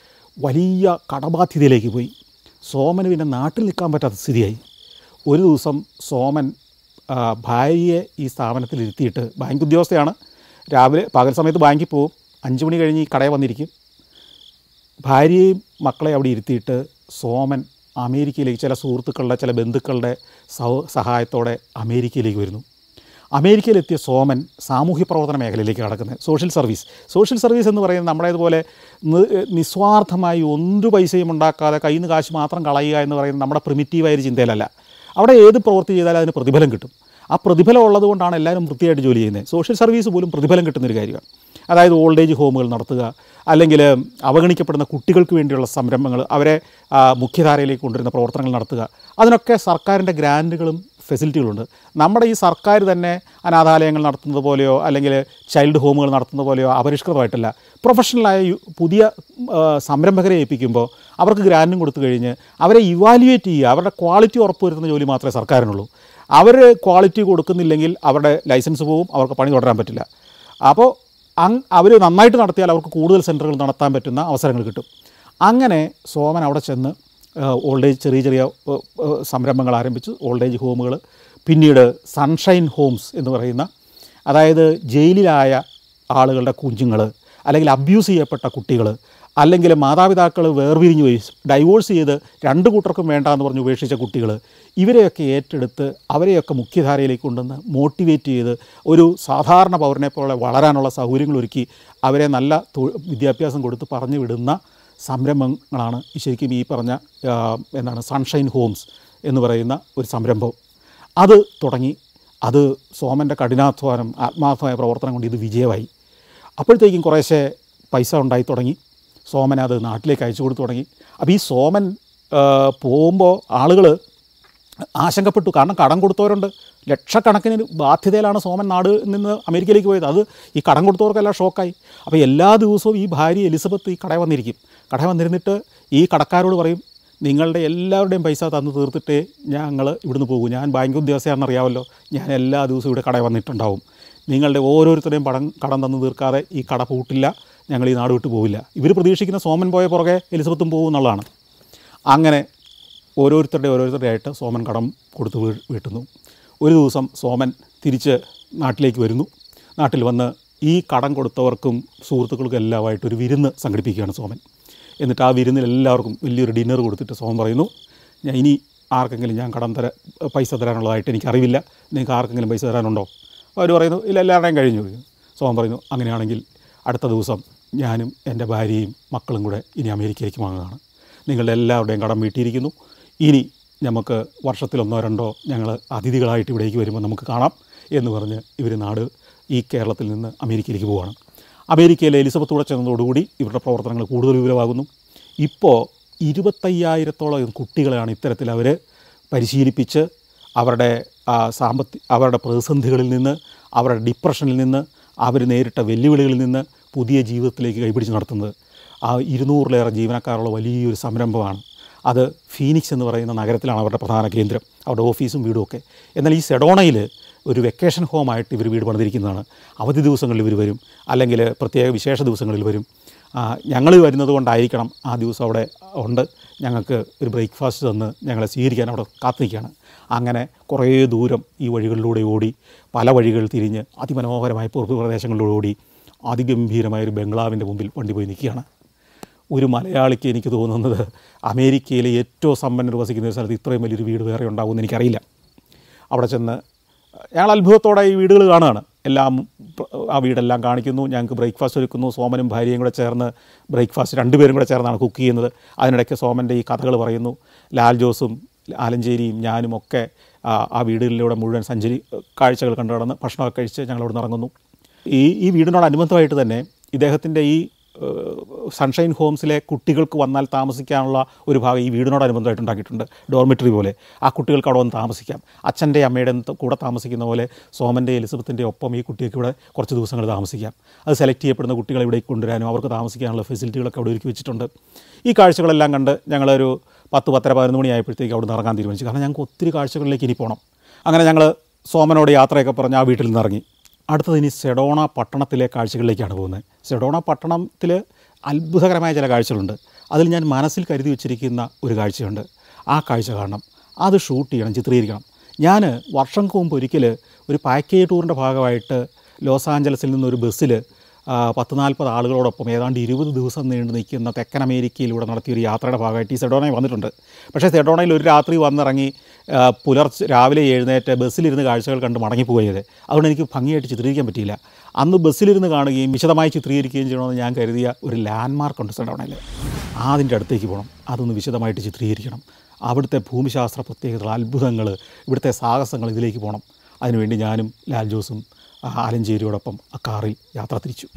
വലിയ കടബാധ്യതയിലേക്ക് പോയി സോമന് പിന്നെ നാട്ടിൽ നിൽക്കാൻ പറ്റാത്ത സ്ഥിതിയായി ഒരു ദിവസം സോമൻ ആ, ഭാര്യയെ ഈ സ്ഥാപനത്തിൽ ഇരുത്തിയിട്ട് ബാങ്ക് ഉദ്യോഗസ്ഥയാണ് രാവിലെ പകൽ സമയത്ത് ബാങ്കിൽ പോകും അഞ്ച് മണി കഴിഞ്ഞ് ഈ കടയിൽ വന്നിരിക്കും ഭാര്യയും മക്കളെ അവിടെ ഇരുത്തിയിട്ട് സോമൻ അമേരിക്കയിലേക്ക് ചില സുഹൃത്തുക്കളുടെ ചില ബന്ധുക്കളുടെ സൗ സഹായത്തോടെ അമേരിക്കയിലേക്ക് വരുന്നു അമേരിക്കയിലെത്തിയ സോമൻ സാമൂഹ്യ പ്രവർത്തന മേഖലയിലേക്ക് കടക്കുന്നത് സോഷ്യൽ സർവീസ് സോഷ്യൽ സർവീസ് എന്ന് പറയുന്നത് നമ്മുടേതുപോലെ നി- നിസ്വാർത്ഥമായി ഒരു പൈസയും ഉണ്ടാക്കാതെ കയ്യിൽ നിന്ന് കാശ് മാത്രം കളയുക എന്ന് പറയുന്നത് നമ്മുടെ പ്രിമിറ്റീവായ ഒരു ചിന്തയിലല്ല അവിടെ ഏത് പ്രവൃത്തി ചെയ്താലും അതിന് പ്രതിഫലം കിട്ടും ആ പ്രതിഫലം ഉള്ളതുകൊണ്ടാണ് എല്ലാവരും വൃത്തിയായിട്ട് ജോലി ചെയ്യുന്നത് സോഷ്യൽ സർവീസ് പോലും പ്രതിഫലം കിട്ടുന്നൊരു കാര്യമാണ് അതായത് ഓൾഡ് ഏജ് ഹോമുകൾ നടത്തുക അല്ലെങ്കിൽ അവഗണിക്കപ്പെടുന്ന കുട്ടികൾക്ക് വേണ്ടിയുള്ള സംരംഭങ്ങൾ അവരെ ആ, മുഖ്യധാരയിലേക്ക് കൊണ്ടുവരുന്ന പ്രവർത്തനങ്ങൾ നടത്തുക അതിനൊക്കെ സർക്കാരിൻ്റെ ഗ്രാൻറ്റുകളും ഫെസിലിറ്റികളുണ്ട് നമ്മുടെ ഈ സർക്കാർ തന്നെ അനാഥാലയങ്ങൾ നടത്തുന്നത് പോലെയോ അല്ലെങ്കിൽ ചൈൽഡ് ഹോമുകൾ നടത്തുന്നത് പോലെയോ അപരിഷ്കൃതമായിട്ടല്ല പ്രൊഫഷണലായ യു- പുതിയ ആ, സംരംഭകരെ ഏൽപ്പിക്കുമ്പോൾ അവർക്ക് ഗ്രാൻറ്റും കൊടുത്തു കഴിഞ്ഞ് അവരെ ഇവാലുവേറ്റ് ചെയ്യുക അവരുടെ ക്വാളിറ്റി ഉറപ്പുവരുത്തുന്ന ജോലി മാത്രമേ സർക്കാരിനുള്ളൂ അവർ ക്വാളിറ്റി കൊടുക്കുന്നില്ലെങ്കിൽ അവരുടെ ലൈസൻസ് പോവും അവർക്ക് പണി തുടരാൻ പറ്റില്ല അപ്പോൾ അങ് അവർ നന്നായിട്ട് നടത്തിയാൽ അവർക്ക് കൂടുതൽ സെൻറ്ററുകൾ നടത്താൻ പറ്റുന്ന അവസരങ്ങൾ കിട്ടും അങ്ങനെ സോമൻ അവിടെ ചെന്ന് ഓൾഡ് ഏജ് ചെറിയ ചെറിയ ഏഹ്, ഏഹ്, സംരംഭങ്ങൾ ആരംഭിച്ചു ഓൾഡ് ഏജ് ഹോമുകൾ പിന്നീട് സൺഷൈൻ ഹോംസ് എന്ന് പറയുന്ന അതായത് ജയിലിലായ ആളുകളുടെ കുഞ്ഞുങ്ങൾ അല്ലെങ്കിൽ അബ്യൂസ് ചെയ്യപ്പെട്ട കുട്ടികൾ അല്ലെങ്കിൽ മാതാപിതാക്കൾ വേർപിരിഞ്ഞു പോയി ഡൈവോഴ്സ് ചെയ്ത് രണ്ട് കൂട്ടർക്കും വേണ്ട എന്ന് പറഞ്ഞ് ഉപേക്ഷിച്ച കുട്ടികൾ ഇവരെയൊക്കെ ഏറ്റെടുത്ത് അവരെയൊക്കെ മുഖ്യധാരയിലേക്ക് കൊണ്ടുവന്ന് മോട്ടിവേറ്റ് ചെയ്ത് ഒരു സാധാരണ പൗരനെ പോലെ വളരാനുള്ള സൗകര്യങ്ങൾ ഒരുക്കി അവരെ നല്ല തൊ- വിദ്യാഭ്യാസം കൊടുത്ത് പറഞ്ഞു വിടുന്ന സംരംഭങ്ങളാണ് ഈ ശരിക്കും ഈ പറഞ്ഞ ആ, എന്താണ് സൺഷൈൻ ഹോംസ് എന്ന് പറയുന്ന ഒരു സംരംഭം അത് തുടങ്ങി അത് സോമൻ്റെ കഠിനാധ്വാനം ആത്മാർത്ഥമായ പ്രവർത്തനം കൊണ്ട് ഇത് വിജയമായി അപ്പോഴത്തേക്കും കുറേശ്ശെ പൈസ ഉണ്ടായി തുടങ്ങി സോമൻ അത് നാട്ടിലേക്ക് അയച്ചു കൊടുത്തു തുടങ്ങി അപ്പോൾ ഈ സോമൻ പോകുമ്പോൾ ആളുകൾ ആശങ്കപ്പെട്ടു കാരണം കടം കൊടുത്തവരുണ്ട് ലക്ഷക്കണക്കിന് ബാധ്യതയിലാണ് സോമൻ നാട് നിന്ന് അമേരിക്കയിലേക്ക് പോയത് അത് ഈ കടം കൊടുത്തവർക്കെല്ലാം ഷോക്കായി അപ്പോൾ എല്ലാ ദിവസവും ഈ ഭാര്യ എലിസബത്ത് ഈ കടയിൽ വന്നിരിക്കും കടയിൽ വന്നിരുന്നിട്ട് ഈ കടക്കാരോട് പറയും നിങ്ങളുടെ എല്ലാവരുടെയും പൈസ തന്നു തീർത്തിട്ടേ ഞങ്ങൾ ഇവിടുന്ന് പോകും ഞാൻ ബാങ്ക് ഉദ്യോഗസ്ഥയാണെന്ന് അറിയാമല്ലോ ഞാൻ എല്ലാ ദിവസവും ഇവിടെ കടയിൽ വന്നിട്ടുണ്ടാവും നിങ്ങളുടെ ഓരോരുത്തരുടെയും പടം കടം തന്നു തീർക്കാതെ ഈ കട പൂട്ടില്ല ഞങ്ങൾ ഈ നാട് വിട്ടു പോവില്ല ഇവർ പ്രതീക്ഷിക്കുന്ന സോമൻ പോയ പുറകെ എലിസബത്തും പോകും എന്നുള്ളതാണ് അങ്ങനെ ഓരോരുത്തരുടെ ഓരോരുത്തരുടെ ആയിട്ട് സോമൻ കടം കൊടുത്ത് വീ- വീട്ടുന്നു ഒരു ദിവസം സോമൻ തിരിച്ച് നാട്ടിലേക്ക് വരുന്നു നാട്ടിൽ വന്ന് ഈ കടം കൊടുത്തവർക്കും സുഹൃത്തുക്കൾക്കും എല്ലാമായിട്ട് ഒരു വിരുന്ന് സംഘടിപ്പിക്കുകയാണ് സോമൻ എന്നിട്ട് ആ വിരുന്നിൽ എല്ലാവർക്കും വലിയൊരു ഡിന്നർ കൊടുത്തിട്ട് സോമൻ പറയുന്നു ഞാൻ ഇനി ആർക്കെങ്കിലും ഞാൻ കടം തര പൈസ തരാനുള്ളതായിട്ട് എനിക്കറിവില്ല നിങ്ങൾക്ക് ആർക്കെങ്കിലും പൈസ തരാനുണ്ടോ അവർ പറയുന്നു ഇല്ല എല്ലാവരുടെയും കഴിഞ്ഞു സോമൻ പറയുന്നു അങ്ങനെയാണെങ്കിൽ അടുത്ത ദിവസം ഞാനും എൻ്റെ ഭാര്യയും മക്കളും കൂടെ ഇനി അമേരിക്കയിലേക്ക് വാങ്ങുകയാണ് നിങ്ങളുടെ എല്ലാവരുടെയും കടം വീട്ടിയിരിക്കുന്നു ഇനി നമുക്ക് വർഷത്തിലൊന്നോ രണ്ടോ ഞങ്ങൾ അതിഥികളായിട്ട് ഇവിടേക്ക് വരുമ്പോൾ നമുക്ക് കാണാം എന്ന് പറഞ്ഞ് ഇവർ നാട് ഈ കേരളത്തിൽ നിന്ന് അമേരിക്കയിലേക്ക് പോവുകയാണ് അമേരിക്കയിലെ എലിസബത്ത് കൂടെ ചെന്നതോടുകൂടി ഇവരുടെ പ്രവർത്തനങ്ങൾ കൂടുതൽ വിപുലമാകുന്നു ഇപ്പോൾ ഇരുപത്തയ്യായിരത്തോളം കുട്ടികളെയാണ് ഇത്തരത്തിൽ അവർ പരിശീലിപ്പിച്ച് അവരുടെ ആ, സാമ്പത്തി അവരുടെ പ്രതിസന്ധികളിൽ നിന്ന് അവരുടെ ഡിപ്രഷനിൽ നിന്ന് അവർ നേരിട്ട വെല്ലുവിളികളിൽ നിന്ന് പുതിയ ജീവിതത്തിലേക്ക് കൈപിടിച്ച് നടത്തുന്നത് ആ ഇരുന്നൂറിലേറെ ജീവനക്കാരുള്ള വലിയൊരു സംരംഭമാണ് അത് ഫീനിക്സ് എന്ന് പറയുന്ന നഗരത്തിലാണ് അവരുടെ പ്രധാന കേന്ദ്രം അവരുടെ ഓഫീസും വീടും ഒക്കെ എന്നാൽ ഈ സെഡോണയിൽ ഒരു വെക്കേഷൻ ഹോമായിട്ട് ഇവർ വീട് പണിതിരിക്കുന്നതാണ് അവധി ദിവസങ്ങളിൽ ഇവർ വരും അല്ലെങ്കിൽ പ്രത്യേക വിശേഷ ദിവസങ്ങളിൽ വരും ഞങ്ങൾ വരുന്നത് കൊണ്ടായിരിക്കണം ആ ദിവസം അവിടെ ഉണ്ട് ഞങ്ങൾക്ക് ഒരു ബ്രേക്ക്ഫാസ്റ്റ് തന്ന് ഞങ്ങളെ സ്വീകരിക്കാൻ അവിടെ കാത്തിരിക്കുകയാണ് അങ്ങനെ കുറേ ദൂരം ഈ വഴികളിലൂടെ ഓടി പല വഴികൾ തിരിഞ്ഞ് അതിമനോഹരമായ പുറത്തു പ്രദേശങ്ങളിലൂടെ ഓടി അതിഗംഭീരമായ ഒരു ബംഗ്ലാവിൻ്റെ മുമ്പിൽ വണ്ടി പോയി നിൽക്കുകയാണ് ഒരു മലയാളിക്ക് എനിക്ക് തോന്നുന്നത് അമേരിക്കയിലെ ഏറ്റവും സമ്പന്നർ വസിക്കുന്ന ഒരു സ്ഥലത്ത് ഇത്രയും വലിയൊരു വീട് വേറെ ഉണ്ടാകുമെന്ന് എനിക്കറിയില്ല അവിടെ ചെന്ന് ഞങ്ങൾ അത്ഭുതത്തോടെ ഈ വീടുകൾ കാണുകയാണ് എല്ലാം പ്ര- ആ വീടെല്ലാം കാണിക്കുന്നു ഞങ്ങൾക്ക് ബ്രേക്ക്ഫാസ്റ്റ് ഒരുക്കുന്നു സോമനും ഭാര്യയും കൂടെ ചേർന്ന് ബ്രേക്ക്ഫാസ്റ്റ് രണ്ടുപേരും കൂടെ ചേർന്നാണ് കുക്ക് ചെയ്യുന്നത് അതിനിടയ്ക്ക് സോമൻ്റെ ഈ കഥകൾ പറയുന്നു ലാൽ ജോസും ആലഞ്ചേരിയും ഞാനും ഒക്കെ ആ, ആ വീടുകളിലൂടെ മുഴുവൻ സഞ്ചരി കാഴ്ചകൾ കണ്ടു കിടന്ന് ഭക്ഷണമൊക്കെ കഴിച്ച് ഞങ്ങൾ അവിടെ ഇറങ്ങുന്നു ഈ ഈ വീടിനോടനുബന്ധമായിട്ട് തന്നെ ഇദ്ദേഹത്തിൻ്റെ ഈ ഏഹ്, സൺഷൈൻ ഹോംസിലെ കുട്ടികൾക്ക് വന്നാൽ താമസിക്കാനുള്ള ഒരു ഭാഗം ഈ വീടിനോടനുബന്ധമായിട്ട് ഉണ്ടാക്കിയിട്ടുണ്ട് ഡോർമെറ്ററി പോലെ ആ കുട്ടികൾക്ക് അവിടെ വന്ന് താമസിക്കാം അച്ഛൻ്റെ അമ്മയുടെ കൂടെ താമസിക്കുന്ന പോലെ സോമൻ്റെ എലിസബത്തിൻ്റെ ഒപ്പം ഈ കുട്ടികൾക്ക് ഇവിടെ കുറച്ച് ദിവസങ്ങൾ താമസിക്കാം അത് സെലക്ട് ചെയ്യപ്പെടുന്ന കുട്ടികളെ ഇവിടേക്ക് കൊണ്ടുവരാനും അവർക്ക് താമസിക്കാനുള്ള ഫെസിലിറ്റികളൊക്കെ അവിടെ ഒരുക്കി വെച്ചിട്ടുണ്ട് ഈ കാഴ്ചകളെല്ലാം കണ്ട് ഞങ്ങളൊരു പത്ത് പത്തര പതിനൊന്ന് മണിയായപ്പോഴത്തേക്ക് അവിടെ നിന്ന് ഇറങ്ങാൻ തീരുമാനിച്ചു കാരണം ഞങ്ങൾക്ക് ഒത്തിരി കാഴ്ചകളിലേക്ക് ഇനി പോകണം അങ്ങനെ ഞങ്ങൾ സോമനോട് യാത്രയൊക്കെ പറഞ്ഞ് ആ വീട്ടിൽ നിന്ന് ഇറങ്ങി അടുത്തത് ഇനി സെഡോണ പട്ടണത്തിലെ കാഴ്ചകളിലേക്കാണ് പോകുന്നത് സെഡോണ പട്ടണത്തിൽ അത്ഭുതകരമായ ചില കാഴ്ചകളുണ്ട് അതിൽ ഞാൻ മനസ്സിൽ കരുതി വെച്ചിരിക്കുന്ന ഒരു കാഴ്ചയുണ്ട് ആ കാഴ്ച കാണണം അത് ഷൂട്ട് ചെയ്യണം ചിത്രീകരിക്കണം ഞാൻ വർഷങ്ങൾക്ക് മുമ്പ് ഒരിക്കൽ ഒരു പാക്കേജ് ടൂറിൻ്റെ ഭാഗമായിട്ട് ലോസ് ആഞ്ചലസിൽ നിന്നൊരു ബസ്സിൽ പത്ത് നാൽപ്പത് ആളുകളോടൊപ്പം ഏതാണ്ട് ഇരുപത് ദിവസം നീണ്ടു നിൽക്കുന്ന തെക്കൻ അമേരിക്കയിലൂടെ നടത്തിയൊരു യാത്രയുടെ ഭാഗമായിട്ട് ഈ സെഡോണയിൽ വന്നിട്ടുണ്ട് പക്ഷേ സെഡോണയിൽ ഒരു രാത്രി വന്നിറങ്ങി ആ, പുലർച്ചെ രാവിലെ എഴുന്നേറ്റ് ബസ്സിലിരുന്ന് കാഴ്ചകൾ കണ്ട് മടങ്ങിപ്പോയത് അതുകൊണ്ട് എനിക്ക് ഭംഗിയായിട്ട് ചിത്രീകരിക്കാൻ പറ്റിയില്ല അന്ന് ബസ്സിലിരുന്ന് കാണുകയും വിശദമായി ചിത്രീകരിക്കുകയും ചെയ്യണമെന്ന് ഞാൻ കരുതിയ ഒരു ലാൻഡ്മാർക്ക് ഉണ്ട് സെഡോണയിൽ അതിൻ്റെ അടുത്തേക്ക് പോകണം അതൊന്ന് വിശദമായിട്ട് ചിത്രീകരിക്കണം അവിടുത്തെ ഭൂമിശാസ്ത്ര പ്രത്യേകതകൾ അത്ഭുതങ്ങൾ ഇവിടുത്തെ സാഹസങ്ങൾ ഇതിലേക്ക് പോകണം അതിനുവേണ്ടി ഞാനും ലാൽ ജോസും ആ, ആലഞ്ചേരിയോടൊപ്പം ആ കാറിൽ യാത്ര തിരിച്ചു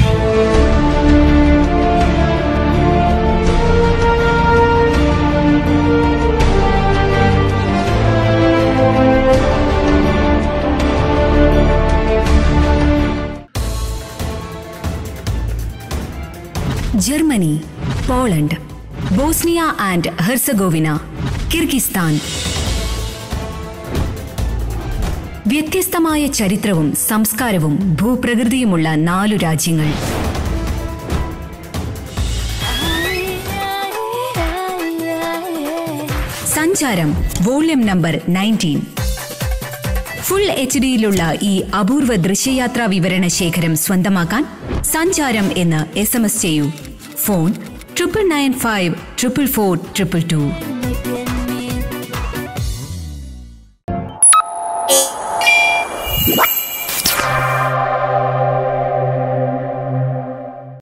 Germany Poland Bosnia and Herzegovina Kyrgyzstan വ്യത്യസ്തമായ ചരിത്രവും സംസ്കാരവും ഭൂപ്രകൃതിയുമുള്ള നാലു രാജ്യങ്ങൾ സഞ്ചാരം volume number nineteen full H ഡിയിലുള്ള ഈ അപൂർവ ദൃശ്യയാത്രാ വിവരണ ശേഖരം സ്വന്തമാക്കാൻ സഞ്ചാരം എന്ന് എസ് എം എസ് ചെയ്യൂ phone triple nine five triple four triple to